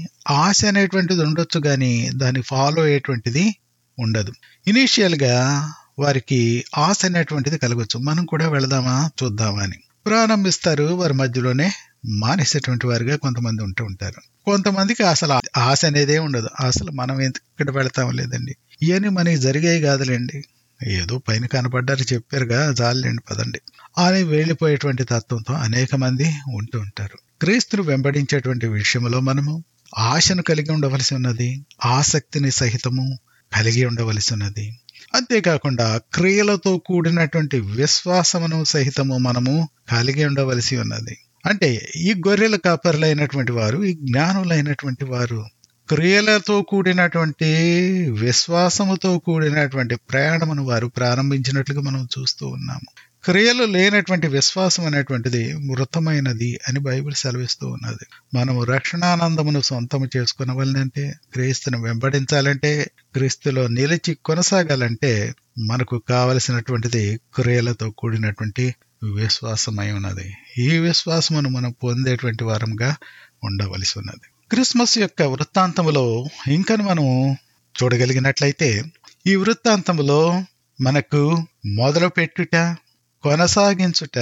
ఆశ అనేటువంటిది ఉండొచ్చు కానీ దాన్ని ఫాలో అయ్యేటువంటిది ఉండదు ఇనీషియల్ గా వారికి ఆశ అనేటువంటిది కలగచ్చు మనం కూడా వెళదామా చూద్దామా అని ప్రారంభిస్తారు వారి మధ్యలోనే మానేసేటువంటి వారుగా కొంతమంది ఉంటూ ఉంటారు కొంతమందికి అసలు ఆశ అనేదే ఉండదు అసలు మనం ఎక్కడ వెళతాం లేదండి ఇవన్నీ మనకి జరిగాయి కాదులేండి ఏదో పైన కనపడ్డారు చెప్పారుగా జాలండి పదండి అని వెళ్ళిపోయేటువంటి తత్వంతో అనేక మంది ఉంటూ ఉంటారు క్రీస్తును వెంబడించేటువంటి విషయంలో మనము ఆశను కలిగి ఉండవలసి ఉన్నది ఆసక్తిని సహితము కలిగి ఉండవలసి ఉన్నది అంతేకాకుండా క్రియలతో కూడినటువంటి విశ్వాసమును సహితము మనము కలిగి ఉండవలసి ఉన్నది అంటే ఈ గొర్రెల కాపరులైనటువంటి వారు ఈ జ్ఞానులైనటువంటి వారు క్రియలతో కూడినటువంటి విశ్వాసముతో కూడినటువంటి ప్రయాణమును వారు ప్రారంభించినట్లుగా మనం చూస్తూ ఉన్నాము క్రియలు లేనటువంటి విశ్వాసం అనేటువంటిది మృతమైనది అని బైబిల్ సెలవిస్తూ ఉన్నది మనము రక్షణానందమును సొంతము చేసుకునవలనంటే క్రీస్తును వెంబడించాలంటే క్రీస్తులో నిలిచి కొనసాగాలంటే మనకు కావలసినటువంటిది క్రియలతో కూడినటువంటి విశ్వాసమై ఉన్నది ఈ విశ్వాసమును మనం పొందేటువంటి వారంగా ఉండవలసి ఉన్నది క్రిస్మస్ యొక్క వృత్తాంతములో ఇంకా మనం చూడగలిగినట్లయితే ఈ వృత్తాంతములో మనకు మొదలు పెట్టుట కొనసాగించుట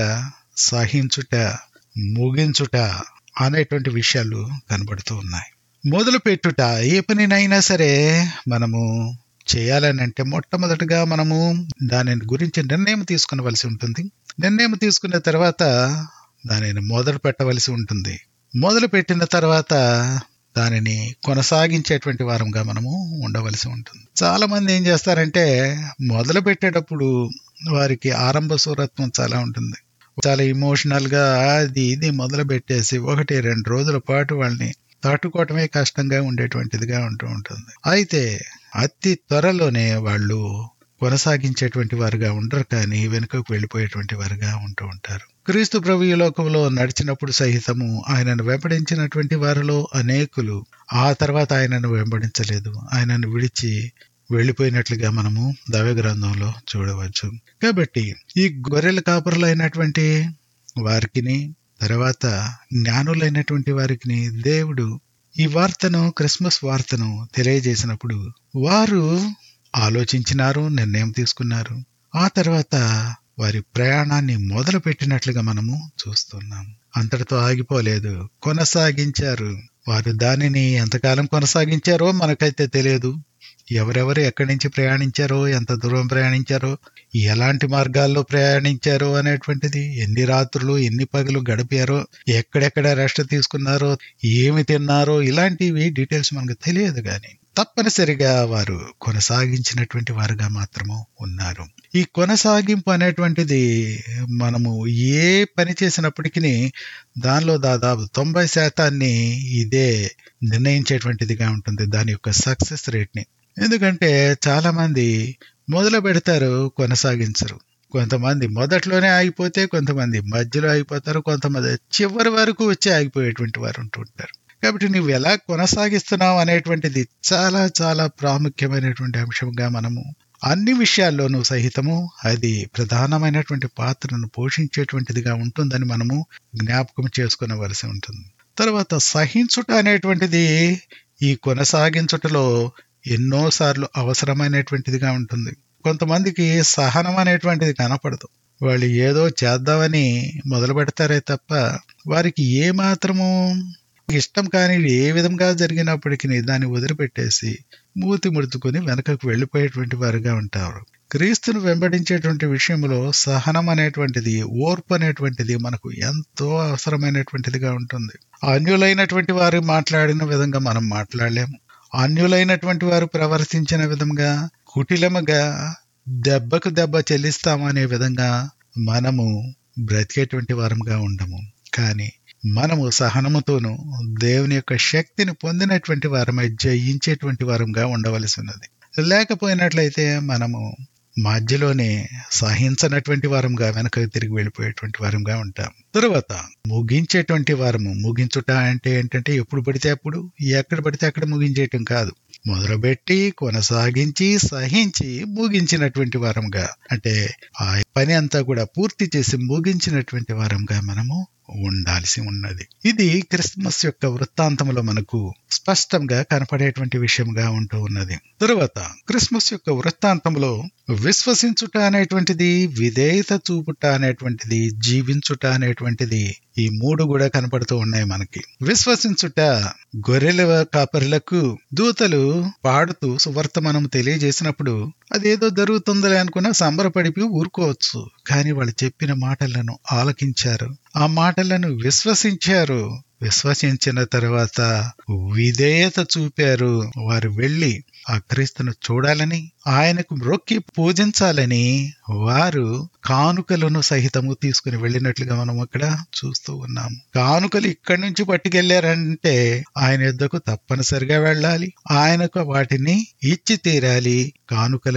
సహించుట ముగించుట అనేటువంటి విషయాలు కనబడుతూ ఉన్నాయి మొదలు పెట్టుట ఏ పనినైనా సరే మనము చేయాలని అంటే మొట్టమొదటిగా మనము దాని గురించి నిర్ణయం తీసుకునవలసి ఉంటుంది నిర్ణయం తీసుకున్న తర్వాత దానిని మొదలు పెట్టవలసి ఉంటుంది మొదలు పెట్టిన తర్వాత దానిని కొనసాగించేటువంటి వారంగా మనము ఉండవలసి ఉంటుంది చాలా మంది ఏం చేస్తారంటే మొదలు పెట్టేటప్పుడు వారికి ఆరంభ సూరత్వం చాలా ఉంటుంది చాలా ఇమోషనల్ గా అది ఇది మొదలు పెట్టేసి ఒకటి రెండు రోజుల పాటు వాళ్ళని తట్టుకోవటమే కష్టంగా ఉండేటువంటిదిగా ఉంటూ ఉంటుంది అయితే అతి త్వరలోనే వాళ్ళు కొనసాగించేటువంటి వారుగా ఉండరు కానీ వెనుకకు వెళ్ళిపోయేటువంటి వారుగా ఉంటూ ఉంటారు క్రీస్తు ప్రభు ఈ లోకంలో నడిచినప్పుడు సహితము ఆయనను వెంబడించినటువంటి వారిలో అనేకులు ఆ తర్వాత ఆయనను వెంబడించలేదు ఆయనను విడిచి వెళ్ళిపోయినట్లుగా మనము దైవ గ్రంథంలో చూడవచ్చు కాబట్టి ఈ గొర్రెల కాపురులైనటువంటి వారికిని తర్వాత జ్ఞానులైనటువంటి వారికి దేవుడు ఈ వార్తను క్రిస్మస్ వార్తను తెలియజేసినప్పుడు వారు ఆలోచించినారు నిర్ణయం తీసుకున్నారు ఆ తర్వాత వారి ప్రయాణాన్ని మొదలు పెట్టినట్లుగా మనము చూస్తున్నాం అంతటితో ఆగిపోలేదు కొనసాగించారు వారు దానిని ఎంతకాలం కొనసాగించారో మనకైతే తెలియదు ఎవరెవరు ఎక్కడి నుంచి ప్రయాణించారో ఎంత దూరం ప్రయాణించారో ఎలాంటి మార్గాల్లో ప్రయాణించారో అనేటువంటిది ఎన్ని రాత్రులు ఎన్ని పగలు గడిపారో ఎక్కడెక్కడ రెస్ట్ తీసుకున్నారో ఏమి తిన్నారో ఇలాంటివి డీటెయిల్స్ మనకు తెలియదు కానీ తప్పనిసరిగా వారు కొనసాగించినటువంటి వారుగా మాత్రము ఉన్నారు ఈ కొనసాగింపు అనేటువంటిది మనము ఏ పని చేసినప్పటికీ దానిలో దాదాపు తొంభై శాతాన్ని ఇదే నిర్ణయించేటువంటిదిగా ఉంటుంది దాని యొక్క సక్సెస్ రేట్ని ఎందుకంటే చాలా మంది మొదలు పెడతారు కొనసాగించరు కొంతమంది మొదట్లోనే ఆగిపోతే కొంతమంది మధ్యలో ఆగిపోతారు కొంతమంది చివరి వరకు వచ్చి ఆగిపోయేటువంటి వారు ఉంటుంటారు కాబట్టి నువ్వు ఎలా కొనసాగిస్తున్నావు అనేటువంటిది చాలా చాలా ప్రాముఖ్యమైనటువంటి అంశంగా మనము అన్ని విషయాల్లోనూ సహితము అది ప్రధానమైనటువంటి పాత్రను పోషించేటువంటిదిగా ఉంటుందని మనము జ్ఞాపకం చేసుకునవలసి ఉంటుంది తర్వాత సహించుట అనేటువంటిది ఈ కొనసాగించుటలో ఎన్నోసార్లు అవసరమైనటువంటిదిగా ఉంటుంది కొంతమందికి సహనం అనేటువంటిది కనపడదు వాళ్ళు ఏదో చేద్దామని మొదలు పెడతారే తప్ప వారికి ఏ మాత్రము ఇష్టం కాని ఏ విధంగా జరిగినప్పటికీ దాన్ని వదిలిపెట్టేసి మూతి ముడుచుకొని వెనకకు వెళ్ళిపోయేటువంటి వారుగా ఉంటారు క్రీస్తును వెంబడించేటువంటి విషయంలో సహనం అనేటువంటిది ఓర్పు అనేటువంటిది మనకు ఎంతో అవసరమైనటువంటిదిగా ఉంటుంది అన్యులైనటువంటి వారు మాట్లాడిన విధంగా మనం మాట్లాడలేము అన్యులైనటువంటి వారు ప్రవర్తించిన విధంగా కుటిలముగా దెబ్బకు దెబ్బ చెల్లిస్తామనే విధంగా మనము బ్రతికేటువంటి వారంగా ఉండము కానీ మనము సహనముతోనూ దేవుని యొక్క శక్తిని పొందినటువంటి వారమై జయించేటువంటి వారంగా ఉండవలసి ఉన్నది లేకపోయినట్లయితే మనము మధ్యలోనే సహించనటువంటి వారంగా వెనక తిరిగి వెళ్ళిపోయేటువంటి వారంగా ఉంటాం తరువాత ముగించేటువంటి వారము ముగించుట అంటే ఏంటంటే ఎప్పుడు పడితే అప్పుడు ఎక్కడ పడితే అక్కడ ముగించేయటం కాదు మొదలుపెట్టి కొనసాగించి సహించి ముగించినటువంటి వారంగా అంటే ఆ పని అంతా కూడా పూర్తి చేసి ముగించినటువంటి వారంగా మనము ఉండాల్సి ఉన్నది ఇది క్రిస్మస్ యొక్క వృత్తాంతంలో మనకు స్పష్టంగా కనపడేటువంటి విషయంగా ఉంటూ ఉన్నది తరువాత క్రిస్మస్ యొక్క వృత్తాంతంలో విశ్వసించుట అనేటువంటిది విధేయత చూపుట అనేటువంటిది జీవించుట అనేటువంటిది ఈ మూడు కూడా కనపడుతూ ఉన్నాయి మనకి విశ్వసించుట గొర్రెల కాపరులకు దూతలు పాడుతూ సువర్తమానం తెలియజేసినప్పుడు అదేదో జరుగుతుందని అనుకున్న సంబరపడిపి ఊరుకోవచ్చు కానీ వాళ్ళు చెప్పిన మాటలను ఆలకించారు ఆ మాటలను విశ్వసించారు విశ్వసించిన తర్వాత విధేయత చూపారు వారు వెళ్లి ఆ క్రీస్తును చూడాలని ఆయనకు మ్రొక్కి పూజించాలని వారు కానుకలను సహితము తీసుకుని వెళ్ళినట్లుగా మనం అక్కడ చూస్తూ ఉన్నాము కానుకలు ఇక్కడి నుంచి పట్టుకెళ్లారంటే ఆయన యుద్ధకు తప్పనిసరిగా వెళ్ళాలి ఆయనకు వాటిని ఇచ్చి తీరాలి కానుకలుగా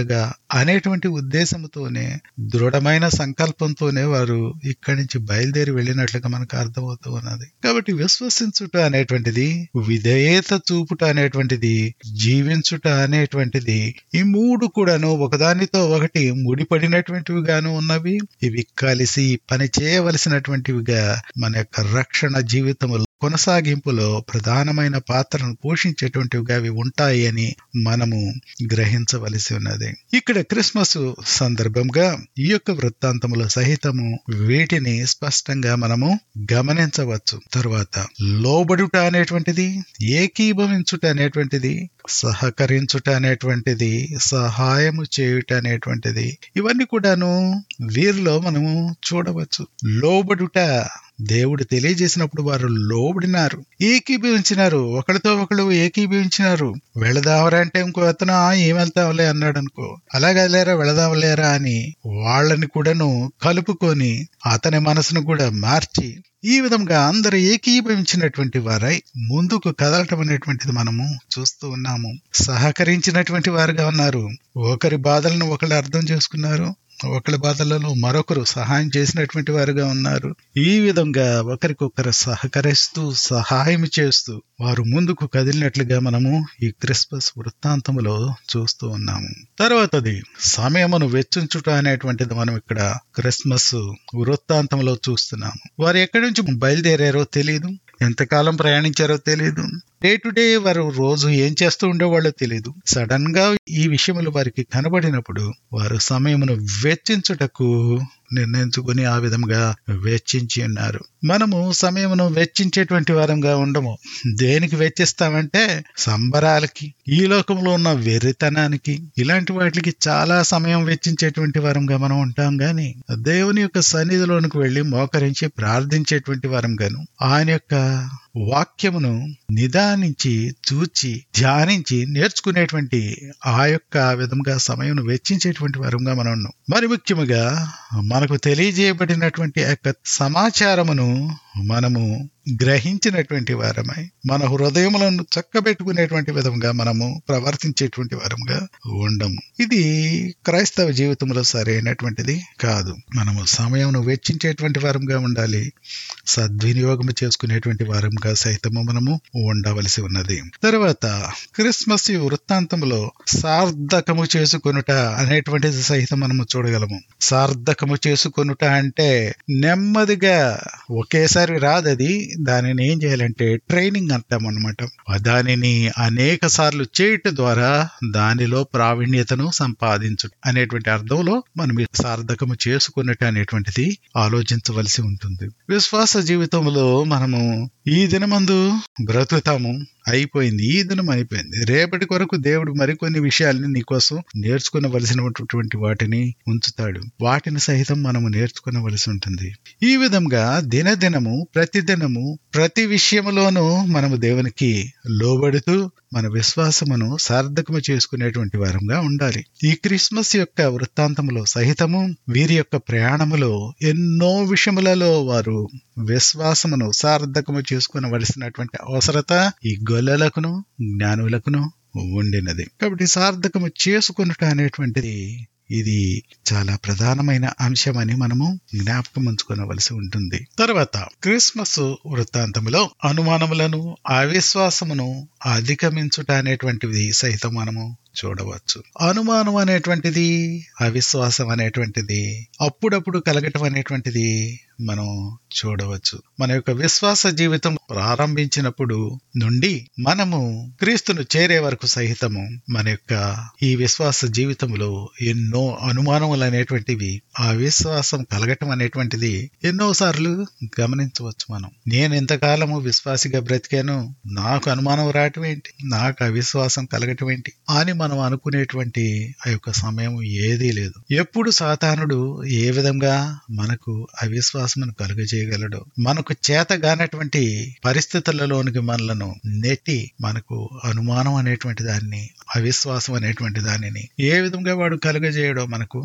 అనేటువంటి ఉద్దేశంతోనే దృఢమైన సంకల్పంతోనే వారు ఇక్కడి నుంచి బయలుదేరి వెళ్ళినట్లుగా మనకు అర్థమవుతూ ఉన్నది కాబట్టి విశ్వసించుట అనేటువంటిది విధేయత చూపుట అనేటువంటిది జీవించుట అనేటువంటిది ఈ మూడు కూడాను ఒకదానితో ఒకటి ముడిపడినటువంటివిగాను ఉన్నవి ఇవి కలిసి పని చేయవలసినటువంటివిగా మన యొక్క రక్షణ జీవితములో కొనసాగింపులో ప్రధానమైన పాత్రను పోషించేటువంటివిగా అవి ఉంటాయి అని మనము గ్రహించవలసి ఉన్నది ఇక్కడ క్రిస్మస్ సందర్భంగా ఈ యొక్క వృత్తాంతములో సహితము వీటిని స్పష్టంగా మనము గమనించవచ్చు తరువాత లోబడుట అనేటువంటిది ఏకీభవించుట అనేటువంటిది సహకరించుట అనేటువంటిది సహాయము చేయుట అనేటువంటిది ఇవన్నీ కూడాను వీరిలో మనము చూడవచ్చు లోబడుట దేవుడు తెలియజేసినప్పుడు వారు లోబడినారు ఏకీభవించినారు ఒకరితో ఒకరు ఏకీభవించినారు వెళదావరా అంటే ఇంకో అతను "ఆ, ఏం వెళ్తాంలే అన్నాడు అనుకో అలాగలేరా వెళదాంలేరా అని వాళ్ళని కూడాను కలుపుకొని అతని మనసును కూడా మార్చి ఈ విధంగా అందరూ ఏకీభవించినటువంటి వారై ముందుకు కదలటం అనేటువంటిది మనము చూస్తూ ఉన్నాము సహకరించినటువంటి వారుగా ఉన్నారు ఒకరి బాధలను ఒకరు అర్థం చేసుకున్నారు ఒకరి బాధలలో మరొకరు సహాయం చేసినటువంటి వారుగా ఉన్నారు ఈ విధంగా ఒకరికొకరు సహకరిస్తూ సహాయం చేస్తూ వారు ముందుకు కదిలినట్లుగా మనము ఈ క్రిస్మస్ వృత్తాంతములో చూస్తూ ఉన్నాము తర్వాతది సమయమును వెచ్చించుట అనేటువంటిది మనం ఇక్కడ క్రిస్మస్ వృత్తాంతంలో చూస్తున్నాము వారు ఎక్కడి నుంచి బయలుదేరారో తెలియదు ఎంతకాలం ప్రయాణించారో తెలియదు డే టు డే వారు రోజు ఏం చేస్తూ ఉండేవాళ్ళో తెలియదు సడన్ గా ఈ విషయములు వారికి కనబడినప్పుడు వారు సమయమును వెచ్చించుటకు నిర్ణయించుకుని ఆ విధంగా వెచ్చించి ఉన్నారు మనము సమయమును వెచ్చించేటువంటి వారంగా ఉండము దేనికి వెచ్చిస్తామంటే సంబరాలకి ఈ లోకంలో ఉన్న వెర్రితనానికి ఇలాంటి వాటికి చాలా సమయం వెచ్చించేటువంటి వారంగా మనం ఉంటాం గాని దేవుని యొక్క సన్నిధిలోనికి వెళ్లి మోకరించి ప్రార్థించేటువంటి వారంగాను ఆయన యొక్క వాక్యమును నిదానించి చూచి ధ్యానించి నేర్చుకునేటువంటి ఆ యొక్క విధంగా సమయం వెచ్చించేటువంటి వారంగా మనం ఉన్నాం మరి ముఖ్యముగా మనకు తెలియజేయబడినటువంటి ఆ యొక్క సమాచారమును మనము గ్రహించినటువంటి వారమై మన హృదయములను చక్కబెట్టుకునేటువంటి విధంగా మనము ప్రవర్తించేటువంటి వారంగా ఉండము ఇది క్రైస్తవ జీవితంలో సరైనటువంటిది కాదు మనము సమయమును వెచ్చించేటువంటి వారంగా ఉండాలి సద్వినియోగం చేసుకునేటువంటి వారంగా సైతము మనము ఉండవలసి ఉన్నది తర్వాత క్రిస్మస్ ఈ వృత్తాంతంలో సార్థకము చేసుకొనుట అనేటువంటిది సహితం మనము చూడగలము సార్థకము చేసుకొనుట అంటే నెమ్మదిగా ఒకేసారి రాదది దానిని ఏం చేయాలంటే ట్రైనింగ్ అంటాం అనమాట దానిని అనేక సార్లు చేయటం ద్వారా దానిలో ప్రావీణ్యతను సంపాదించు అనేటువంటి అర్థంలో మనం ఈ సార్థకము చేసుకున్నట్టు అనేటువంటిది ఆలోచించవలసి ఉంటుంది విశ్వాస జీవితంలో మనము ఈ దినమందు బ్రతుకుతాము అయిపోయింది ఈ దినం అయిపోయింది రేపటి కొరకు దేవుడు మరికొన్ని విషయాల్ని నీకోసం నేర్చుకునవలసినటువంటి వాటిని ఉంచుతాడు వాటిని సహితం మనము నేర్చుకునవలసి ఉంటుంది ఈ విధంగా దినదినము ప్రతిదినము ప్రతి విషయములోనూ మనము దేవునికి లోబడుతూ మన విశ్వాసమును సార్థకము చేసుకునేటువంటి వారంగా ఉండాలి ఈ క్రిస్మస్ యొక్క వృత్తాంతములో సహితము వీరి యొక్క ప్రయాణములో ఎన్నో విషయములలో వారు విశ్వాసమును సార్థకము చేసుకునవలసినటువంటి అవసరత ఈ గొల్లలకును జ్ఞానులకును ఉండినది కాబట్టి సార్థకము చేసుకున్నట అనేటువంటిది ఇది చాలా ప్రధానమైన అంశమని మనము జ్ఞాపకం ఉంచుకోవలసి ఉంటుంది తర్వాత క్రిస్మస్ వృత్తాంతములో అనుమానములను అవిశ్వాసమును అధిగమించుట అనేటువంటిది సహితం మనము చూడవచ్చు అనుమానం అనేటువంటిది అవిశ్వాసం అనేటువంటిది అప్పుడప్పుడు కలగటం అనేటువంటిది మనం చూడవచ్చు మన యొక్క విశ్వాస జీవితం ప్రారంభించినప్పుడు నుండి మనము క్రీస్తును చేరే వరకు సహితము మన యొక్క ఈ విశ్వాస జీవితంలో ఎన్నో అనుమానములు అనేటువంటివి ఆ విశ్వాసం కలగటం అనేటువంటిది ఎన్నో సార్లు గమనించవచ్చు మనం నేను ఎంతకాలము విశ్వాసిగా బ్రతికాను నాకు అనుమానం రావటం ఏంటి నాకు అవిశ్వాసం కలగటం ఏంటి అని మనం అనుకునేటువంటి ఆ యొక్క సమయం ఏదీ లేదు ఎప్పుడు సాతానుడు ఏ విధంగా మనకు అవిశ్వాసమును కలుగజేయగలడు మనకు చేత కానటువంటి పరిస్థితులలోనికి మనలను నెట్టి మనకు అనుమానం అనేటువంటి దాన్ని అవిశ్వాసం అనేటువంటి దానిని ఏ విధంగా వాడు కలుగజేయడో మనకు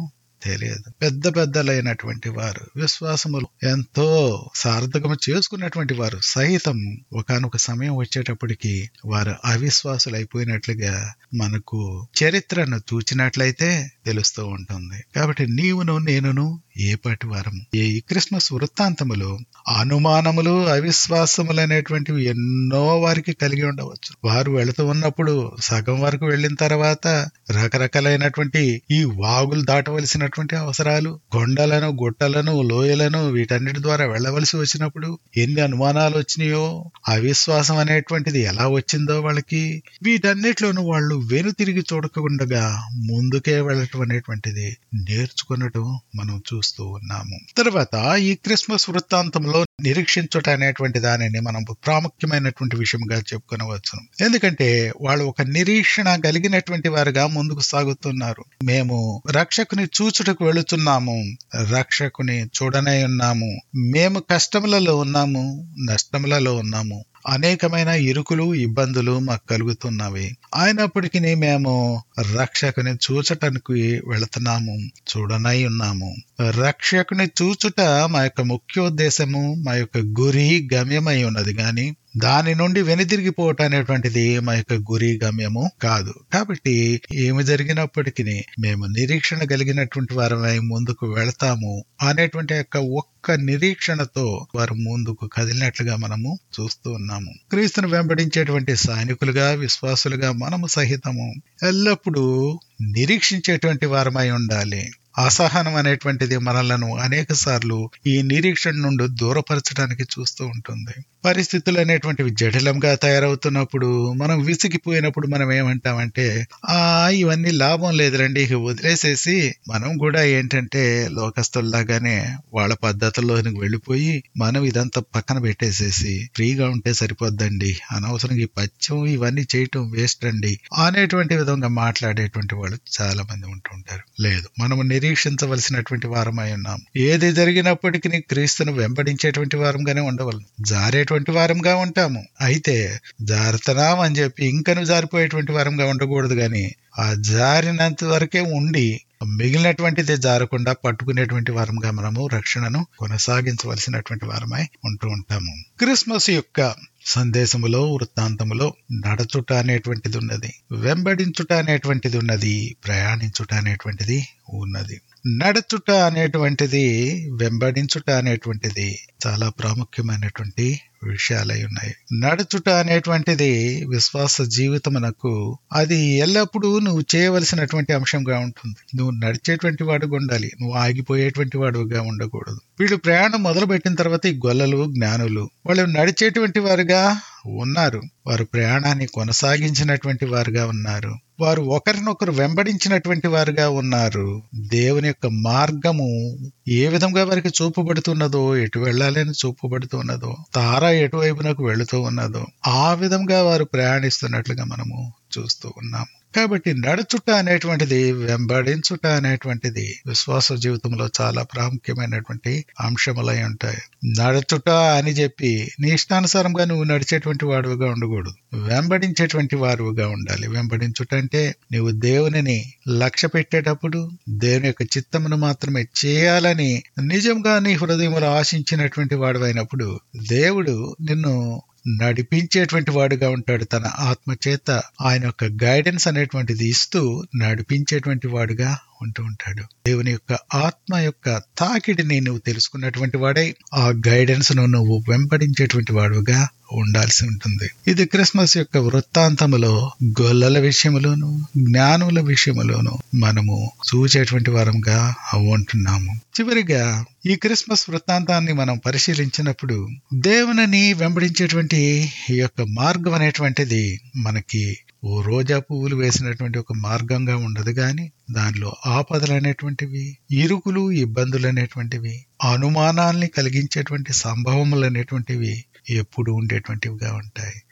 తెలియదు పెద్ద పెద్దలైనటువంటి వారు విశ్వాసములు ఎంతో సార్థకము చేసుకున్నటువంటి వారు సహితం ఒకనొక సమయం వచ్చేటప్పటికి వారు అవిశ్వాసులు అయిపోయినట్లుగా మనకు చరిత్రను చూచినట్లయితే తెలుస్తూ ఉంటుంది కాబట్టి నీవును నేనును ఏ పాటి వారము ఈ క్రిస్మస్ వృత్తాంతములు అనుమానములు అవిశ్వాసములు అనేటువంటివి ఎన్నో వారికి కలిగి ఉండవచ్చు వారు వెళుతూ ఉన్నప్పుడు సగం వరకు వెళ్ళిన తర్వాత రకరకాలైనటువంటి ఈ వాగులు దాటవలసినటువంటి అవసరాలు కొండలను గుట్టలను లోయలను వీటన్నిటి ద్వారా వెళ్ళవలసి వచ్చినప్పుడు ఎన్ని అనుమానాలు వచ్చినాయో అవిశ్వాసం అనేటువంటిది ఎలా వచ్చిందో వాళ్ళకి వీటన్నిటిలోనూ వాళ్ళు వెనుతిరిగి చూడకుండా ముందుకే వెళ్ళటం అనేటువంటిది నేర్చుకున్నట్టు మనం చూస్తూ ఉన్నాము తర్వాత ఈ క్రిస్మస్ వృత్తాంతంలో నిరీక్షించుట అనేటువంటి దానిని మనం ప్రాముఖ్యమైనటువంటి విషయంగా చెప్పుకొనవచ్చు ఎందుకంటే వాళ్ళు ఒక నిరీక్షణ కలిగినటువంటి వారుగా ముందుకు సాగుతున్నారు మేము రక్షకుని చూచుటకు వెళుతున్నాము రక్షకుని చూడనే ఉన్నాము మేము కష్టములలో ఉన్నాము నష్టములలో ఉన్నాము అనేకమైన ఇరుకులు ఇబ్బందులు మాకు కలుగుతున్నవి అయినప్పటికీ మేము రక్షకుని చూచటానికి వెళుతున్నాము చూడనై ఉన్నాము రక్షకుని చూచుట మా యొక్క ముఖ్యోద్దేశము మా యొక్క గురి గమ్యమై ఉన్నది గాని దాని నుండి వెనుదిరిగిపోవటం అనేటువంటిది మా యొక్క గురి గమ్యము కాదు కాబట్టి ఏమి జరిగినప్పటికీ మేము నిరీక్షణ కలిగినటువంటి వారమై ముందుకు వెళతాము అనేటువంటి యొక్క ఒక్క నిరీక్షణతో వారు ముందుకు కదిలినట్లుగా మనము చూస్తూ ఉన్నాము క్రీస్తును వెంబడించేటువంటి సైనికులుగా విశ్వాసులుగా మనము సహితము ఎల్లప్పుడూ నిరీక్షించేటువంటి వారమై ఉండాలి అసహనం అనేటువంటిది మనలను అనేక సార్లు ఈ నిరీక్షణ నుండి దూరపరచడానికి చూస్తూ ఉంటుంది పరిస్థితులు అనేటువంటివి జటిలంగా తయారవుతున్నప్పుడు మనం విసిగిపోయినప్పుడు మనం ఏమంటామంటే ఆ ఇవన్నీ లాభం లేదురండి ఇక వదిలేసేసి మనం కూడా ఏంటంటే లోకస్తుల్లాగానే వాళ్ళ పద్ధతుల్లోనికి వెళ్ళిపోయి మనం ఇదంతా పక్కన పెట్టేసేసి ఫ్రీగా ఉంటే సరిపోద్దండి అనవసరంగా ఈ పచ్చం ఇవన్నీ చేయటం వేస్ట్ అండి అనేటువంటి విధంగా మాట్లాడేటువంటి వాళ్ళు చాలా మంది ఉంటుంటారు లేదు మనము నిరీక్షించవలసినటువంటి వారమై ఉన్నాం ఏది జరిగినప్పటికీ క్రీస్తును వెంబడించేటువంటి వారంగానే ఉండవలను జారేటువంటి వారంగా ఉంటాము అయితే జారుతున్నాం అని చెప్పి ఇంకను జారిపోయేటువంటి వారంగా ఉండకూడదు కానీ ఆ జారినంత వరకే ఉండి మిగిలినటువంటిది జారకుండా పట్టుకునేటువంటి వారంగా మనము రక్షణను కొనసాగించవలసినటువంటి వారమై ఉంటూ ఉంటాము క్రిస్మస్ యొక్క సందేశములో వృత్తాంతములో నడచుట అనేటువంటిది ఉన్నది వెంబడించుట అనేటువంటిది ఉన్నది ప్రయాణించుట అనేటువంటిది ఉన్నది నడుచుట అనేటువంటిది వెంబడించుట అనేటువంటిది చాలా ప్రాముఖ్యమైనటువంటి విషయాలై ఉన్నాయి నడుచుట అనేటువంటిది విశ్వాస జీవితమునకు అది ఎల్లప్పుడూ నువ్వు చేయవలసినటువంటి అంశంగా ఉంటుంది నువ్వు నడిచేటువంటి వాడుగా ఉండాలి నువ్వు ఆగిపోయేటువంటి వాడుగా ఉండకూడదు వీళ్ళు ప్రయాణం మొదలు పెట్టిన తర్వాత ఈ గొల్లలు జ్ఞానులు వాళ్ళు నడిచేటువంటి వారుగా ఉన్నారు వారు ప్రయాణాన్ని కొనసాగించినటువంటి వారుగా ఉన్నారు వారు ఒకరినొకరు వెంబడించినటువంటి వారుగా ఉన్నారు దేవుని యొక్క మార్గము ఏ విధంగా వారికి చూపబడుతున్నదో ఎటు వెళ్ళాలని చూపబడుతున్నదో తార ఎటువైపునకు వెళుతూ ఉన్నదో ఆ విధంగా వారు ప్రయాణిస్తున్నట్లుగా మనము చూస్తూ ఉన్నాము కాబట్టి నడుచుట అనేటువంటిది వెంబడించుట అనేటువంటిది విశ్వాస జీవితంలో చాలా ప్రాముఖ్యమైనటువంటి అంశములై ఉంటాయి నడుచుట అని చెప్పి నీ ఇష్టానుసారంగా నువ్వు నడిచేటువంటి వాడుగా ఉండకూడదు వెంబడించేటువంటి వారుగా ఉండాలి వెంబడించుట అంటే నువ్వు దేవునిని లక్ష్య పెట్టేటప్పుడు దేవుని యొక్క చిత్తమును మాత్రమే చేయాలని నిజంగా నీ హృదయంలో ఆశించినటువంటి వాడు అయినప్పుడు దేవుడు నిన్ను నడిపించేటువంటి వాడుగా ఉంటాడు తన ఆత్మ చేత ఆయన యొక్క గైడెన్స్ అనేటువంటిది ఇస్తూ నడిపించేటువంటి వాడుగా ఉంటూ ఉంటాడు దేవుని యొక్క ఆత్మ యొక్క తాకిడిని నువ్వు తెలుసుకున్నటువంటి వాడై ఆ గైడెన్స్ ను నువ్వు వెంబడించేటువంటి వాడుగా ఉండాల్సి ఉంటుంది ఇది క్రిస్మస్ యొక్క వృత్తాంతములో గొల్లల విషయములోను జ్ఞానుల విషయములోను మనము చూచేటువంటి వారంగా ఉంటున్నాము చివరిగా ఈ క్రిస్మస్ వృత్తాంతాన్ని మనం పరిశీలించినప్పుడు దేవుని వెంబడించేటువంటి ఈ యొక్క మార్గం అనేటువంటిది మనకి ఓ రోజా పువ్వులు వేసినటువంటి ఒక మార్గంగా ఉండదు గాని దానిలో ఆపదలు అనేటువంటివి ఇరుకులు ఇబ్బందులు అనేటువంటివి అనుమానాల్ని కలిగించేటువంటి సంభవములు అనేటువంటివి ఎప్పుడు ఉండేటువంటివిగా ఉంటాయి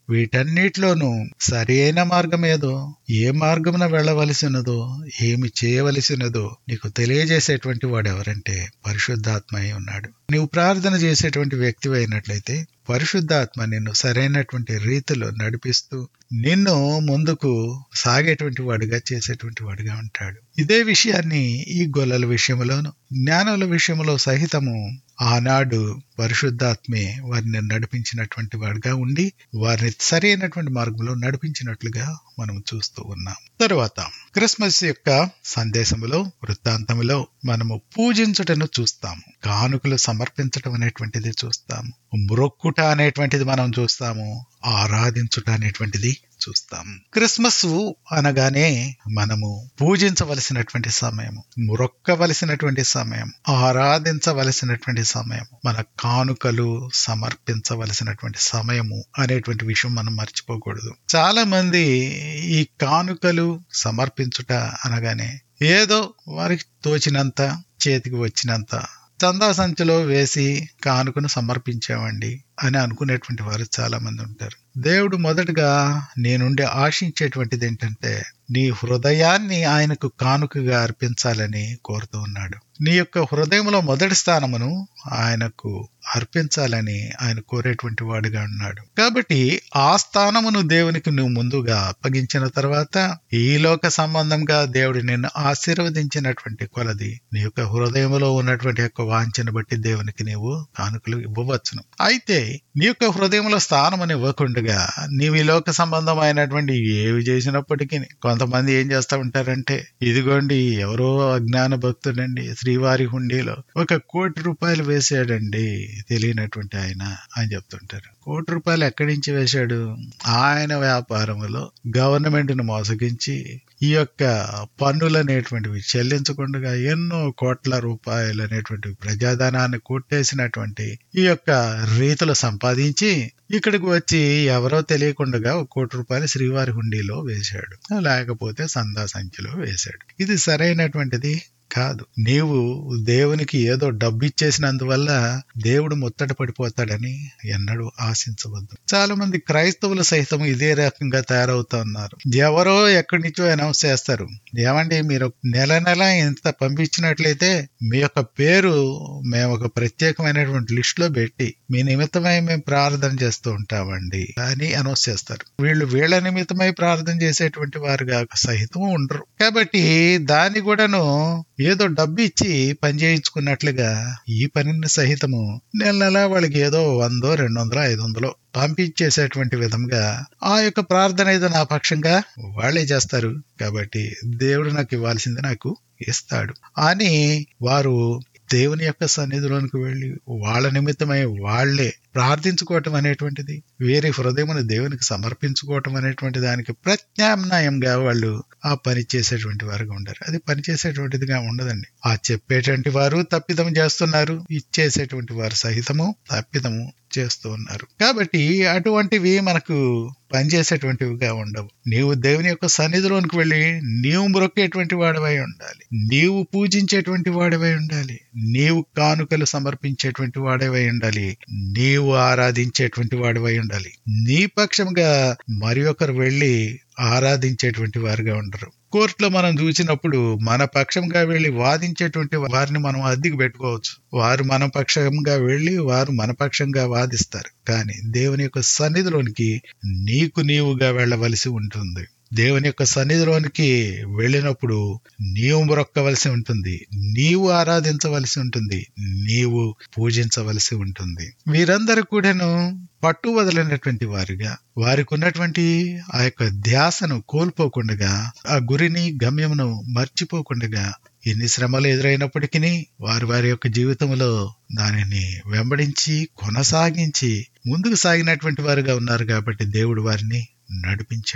వీటన్నిటిలోనూ సరి అయిన మార్గం ఏదో ఏ మార్గమున వెళ్ళవలసి ఉన్నదో ఏమి చేయవలసినదో నీకు తెలియజేసేటువంటి వాడు ఎవరంటే పరిశుద్ధాత్మ అయి ఉన్నాడు నీవు ప్రార్థన చేసేటువంటి వ్యక్తి అయినట్లయితే పరిశుద్ధాత్మ నిన్ను సరైనటువంటి రీతిలో నడిపిస్తూ నిన్ను ముందుకు సాగేటువంటి వాడిగా చేసేటువంటి వాడిగా ఉంటాడు ఇదే విషయాన్ని ఈ గొల్లల విషయంలోను జ్ఞానుల విషయంలో సహితము ఆనాడు పరిశుద్ధాత్మే వారిని నడిపించినటువంటి వాడిగా ఉండి వారిని సరైనటువంటి మార్గంలో నడిపించినట్లుగా మనం చూస్తూ ఉన్నాం తరువాత క్రిస్మస్ యొక్క సందేశములో వృత్తాంతములో మనము పూజించుటను చూస్తాము కానుకలు సమర్పించటం అనేటువంటిది చూస్తాము మ్రొక్కుట అనేటువంటిది మనం చూస్తాము ఆరాధించుట అనేటువంటిది చూస్తాము క్రిస్మస్ అనగానే మనము పూజించవలసినటువంటి సమయం మొరక్కవలసినటువంటి సమయం ఆరాధించవలసినటువంటి సమయం మన కానుకలు సమర్పించవలసినటువంటి సమయము అనేటువంటి విషయం మనం మర్చిపోకూడదు చాలా మంది ఈ కానుకలు సమర్పించుట అనగానే ఏదో వారికి తోచినంత చేతికి వచ్చినంత చందా సంచిలో వేసి కానుకను సమర్పించామండి అని అనుకునేటువంటి వారు చాలా మంది ఉంటారు దేవుడు మొదటగా నేనుండి ఆశించేటువంటిది ఏంటంటే నీ హృదయాన్ని ఆయనకు కానుకగా అర్పించాలని కోరుతూ ఉన్నాడు నీ యొక్క హృదయంలో మొదటి స్థానమును ఆయనకు అర్పించాలని ఆయన కోరేటువంటి వాడుగా ఉన్నాడు కాబట్టి ఆ స్థానమును దేవునికి నువ్వు ముందుగా అప్పగించిన తర్వాత ఈ లోక సంబంధంగా దేవుడు నిన్ను ఆశీర్వదించినటువంటి కొలది నీ యొక్క హృదయంలో ఉన్నటువంటి యొక్క వాంఛను బట్టి దేవునికి నీవు కానుకలు ఇవ్వవచ్చును అయితే నీ యొక్క హృదయంలో స్థానమని ఇవ్వకుండా నీవు ఈ లోక సంబంధమైనటువంటి ఏవి చేసినప్పటికీ కొంతమంది ఏం చేస్తా ఉంటారంటే ఇదిగోండి ఎవరో అజ్ఞాన భక్తుడండి శ్రీవారి హుండీలో ఒక కోటి రూపాయలు వేసాడండి తెలియనటువంటి ఆయన అని చెప్తుంటారు కోటి రూపాయలు ఎక్కడి నుంచి వేశాడు ఆయన వ్యాపారంలో గవర్నమెంట్ ను మోసగించి ఈ యొక్క పన్నులు అనేటువంటివి చెల్లించకుండా ఎన్నో కోట్ల రూపాయలు అనేటువంటి ప్రజాధనాన్ని కొట్టేసినటువంటి ఈ యొక్క రీతులు సంపాదించి ఇక్కడికి వచ్చి ఎవరో తెలియకుండా ఒక కోటి రూపాయలు శ్రీవారి హుండీలో వేశాడు లేకపోతే సందా సంఖ్యలో వేశాడు ఇది సరైనటువంటిది కాదు నీవు దేవునికి ఏదో డబ్బు ఇచ్చేసినందువల్ల దేవుడు ముత్తట పడిపోతాడని ఎన్నడూ ఆశించవద్దు చాలా మంది క్రైస్తవులు సైతం ఇదే రకంగా తయారవుతున్నారు ఎవరో ఎక్కడి నుంచో అనౌన్స్ చేస్తారు ఏమండి మీరు నెల నెల ఇంత పంపించినట్లయితే మీ యొక్క పేరు మేము ఒక ప్రత్యేకమైనటువంటి లిస్ట్ లో పెట్టి మీ నిమిత్తమై మేము ప్రార్థన చేస్తూ ఉంటామండి అని అనౌన్స్ చేస్తారు వీళ్ళు వీళ్ళ నిమిత్తమై ప్రార్థన చేసేటువంటి వారుగా సహితం ఉండరు కాబట్టి దాన్ని కూడాను ఏదో డబ్బు ఇచ్చి పని చేయించుకున్నట్లుగా ఈ పనిని సహితము నెల నెల వాళ్ళకి ఏదో వందో రెండు వందలో ఐదు వందలో పంపించేసేటువంటి విధంగా ఆ యొక్క ప్రార్థన ఏదో నా పక్షంగా వాళ్ళే చేస్తారు కాబట్టి దేవుడు నాకు ఇవ్వాల్సింది నాకు ఇస్తాడు అని వారు దేవుని యొక్క సన్నిధిలోనికి వెళ్ళి వాళ్ళ నిమిత్తమై వాళ్లే ప్రార్థించుకోవటం అనేటువంటిది వేరే హృదయమును దేవునికి సమర్పించుకోవటం అనేటువంటి దానికి ప్రత్యామ్నాయంగా వాళ్ళు ఆ పని చేసేటువంటి వారుగా ఉండరు అది పని చేసేటువంటిదిగా ఉండదండి ఆ చెప్పేటువంటి వారు తప్పిదం చేస్తున్నారు ఇచ్చేసేటువంటి వారు సహితము తప్పిదము చేస్తూ ఉన్నారు కాబట్టి అటువంటివి మనకు పనిచేసేటువంటివిగా ఉండవు నీవు దేవుని యొక్క సన్నిధిలోనికి వెళ్ళి నీవు మ్రొక్కేటువంటి వాడివై ఉండాలి నీవు పూజించేటువంటి వాడివై ఉండాలి నీవు కానుకలు సమర్పించేటువంటి వాడివై ఉండాలి నీవు ఆరాధించేటువంటి వాడివై ఉండాలి నీ పక్షంగా మరి ఒకరు వెళ్ళి ఆరాధించేటువంటి వారుగా ఉండరు కోర్టులో మనం చూసినప్పుడు మన పక్షంగా వెళ్లి వాదించేటువంటి వారిని మనం అద్దెకు పెట్టుకోవచ్చు వారు మన పక్షంగా వెళ్లి వారు మన పక్షంగా వాదిస్తారు కానీ దేవుని యొక్క సన్నిధిలోనికి నీకు నీవుగా వెళ్ళవలసి ఉంటుంది దేవుని యొక్క సన్నిధిలోనికి వెళ్ళినప్పుడు నీవు మొరక్కవలసి ఉంటుంది నీవు ఆరాధించవలసి ఉంటుంది నీవు పూజించవలసి ఉంటుంది వీరందరూ కూడాను పట్టు వదలైనటువంటి వారిగా వారికి ఉన్నటువంటి ఆ యొక్క ధ్యాసను కోల్పోకుండా ఆ గురిని గమ్యమును మర్చిపోకుండా ఎన్ని శ్రమలు ఎదురైనప్పటికీ వారి వారి యొక్క జీవితంలో దానిని వెంబడించి కొనసాగించి ముందుకు సాగినటువంటి వారుగా ఉన్నారు కాబట్టి దేవుడు వారిని నడిపించాడు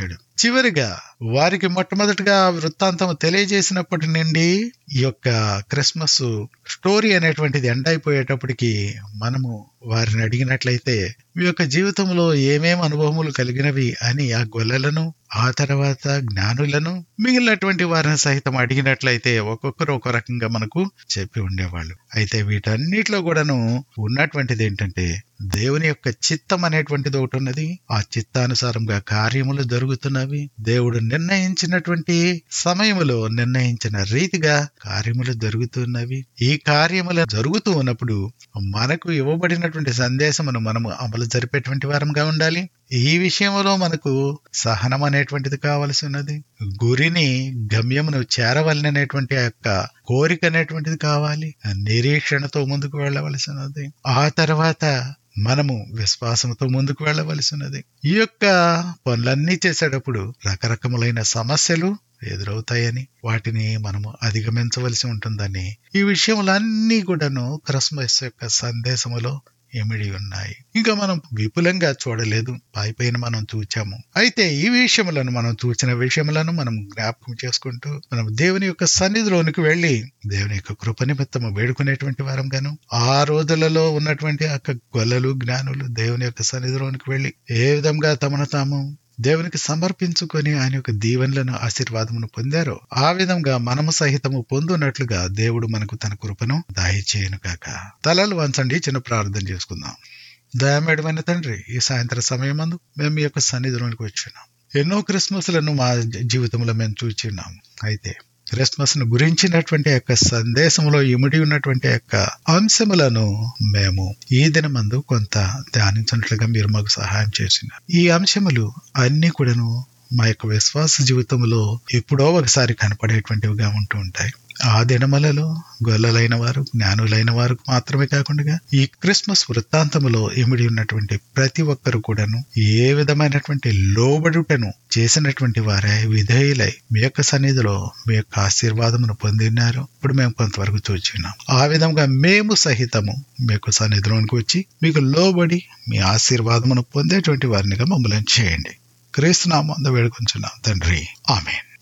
చివరిగా వారికి మొట్టమొదటిగా వృత్తాంతం తెలియజేసినప్పటి నుండి ఈ యొక్క క్రిస్మస్ స్టోరీ అనేటువంటిది ఎండ్ అయిపోయేటప్పటికి మనము వారిని అడిగినట్లయితే మీ యొక్క జీవితంలో ఏమేం అనుభవములు కలిగినవి అని ఆ గొల్లలను ఆ తర్వాత జ్ఞానులను మిగిలినటువంటి వారిని సహితం అడిగినట్లయితే ఒక్కొక్కరు ఒక రకంగా మనకు చెప్పి ఉండేవాళ్ళు అయితే వీటన్నిటిలో కూడాను ఉన్నటువంటిది ఏంటంటే దేవుని యొక్క చిత్తం అనేటువంటిది ఒకటి ఉన్నది ఆ చిత్తానుసారంగా కార్యములు జరుగుతున్నవి దేవుడు నిర్ణయించినటువంటి సమయములో నిర్ణయించిన రీతిగా కార్యములు జరుగుతున్నవి ఈ కార్యములు జరుగుతూ ఉన్నప్పుడు మనకు ఇవ్వబడినటువంటి సందేశమును మనము అమలు జరిపేటువంటి వారంగా ఉండాలి ఈ విషయంలో మనకు సహనం అనేటువంటిది కావలసి ఉన్నది గురిని గమ్యమును చేరవలననేటువంటి ఆ యొక్క కోరిక అనేటువంటిది కావాలి నిరీక్షణతో ముందుకు వెళ్ళవలసి ఉన్నది ఆ తర్వాత మనము విశ్వాసంతో ముందుకు వెళ్ళవలసి ఉన్నది ఈ యొక్క పనులన్నీ చేసేటప్పుడు రకరకములైన సమస్యలు ఎదురవుతాయని వాటిని మనము అధిగమించవలసి ఉంటుందని ఈ విషయములన్నీ కూడాను క్రిస్మస్ యొక్క సందేశములో ఇమిడి ఉన్నాయి ఇంకా మనం విపులంగా చూడలేదు పై పైన మనం చూచాము అయితే ఈ విషయములను మనం చూసిన విషయములను మనం జ్ఞాపకం చేసుకుంటూ మనం దేవుని యొక్క సన్నిధిలోనికి వెళ్ళి దేవుని యొక్క కృప నిమిత్తము వేడుకునేటువంటి వారం గాను ఆ రోజులలో ఉన్నటువంటి ఆ యొక్క గొల్లలు జ్ఞానులు దేవుని యొక్క సన్నిధిలోనికి వెళ్ళి ఏ విధంగా తమను తాము దేవునికి సమర్పించుకొని ఆయన యొక్క దీవెనలను ఆశీర్వాదమును పొందారో ఆ విధంగా మనము సహితము పొందునట్లుగా దేవుడు మనకు తన కృపను దయచేయను కాక తలలు వంచండి చిన్న ప్రార్థన చేసుకుందాం దయమేడమైన తండ్రి ఈ సాయంత్రం సమయమందు మేము మీ యొక్క సన్నిధిలోనికి వచ్చున్నాం ఎన్నో క్రిస్మస్లను మా జీవితంలో మేము చూచున్నాం అయితే క్రిస్మస్ ను గురించినటువంటి యొక్క సందేశంలో ఇమిడి ఉన్నటువంటి యొక్క అంశములను మేము ఈ దినమందు కొంత ధ్యానించినట్లుగా మీరు మాకు సహాయం చేసిన ఈ అంశములు అన్ని కూడాను మా యొక్క విశ్వాస జీవితంలో ఎప్పుడో ఒకసారి కనపడేటువంటివిగా ఉంటూ ఉంటాయి ఆ దినమలలో గొల్లలైన వారు జ్ఞానులైన వారు మాత్రమే కాకుండా ఈ క్రిస్మస్ వృత్తాంతములో ఇమిడి ఉన్నటువంటి ప్రతి ఒక్కరు కూడాను ఏ విధమైనటువంటి లోబడుటను చేసినటువంటి వారే విధేయులై మీ యొక్క సన్నిధిలో మీ యొక్క ఆశీర్వాదమును పొందినారు ఇప్పుడు మేము కొంతవరకు చూచున్నాం ఆ విధంగా మేము సహితము మీ యొక్క సన్నిధిలోనికి వచ్చి మీకు లోబడి మీ ఆశీర్వాదమును పొందేటువంటి వారినిగా మమ్మల్ని చేయండి క్రీస్తునామందు వేడుకొంచున్నాం తండ్రి ఆమెన్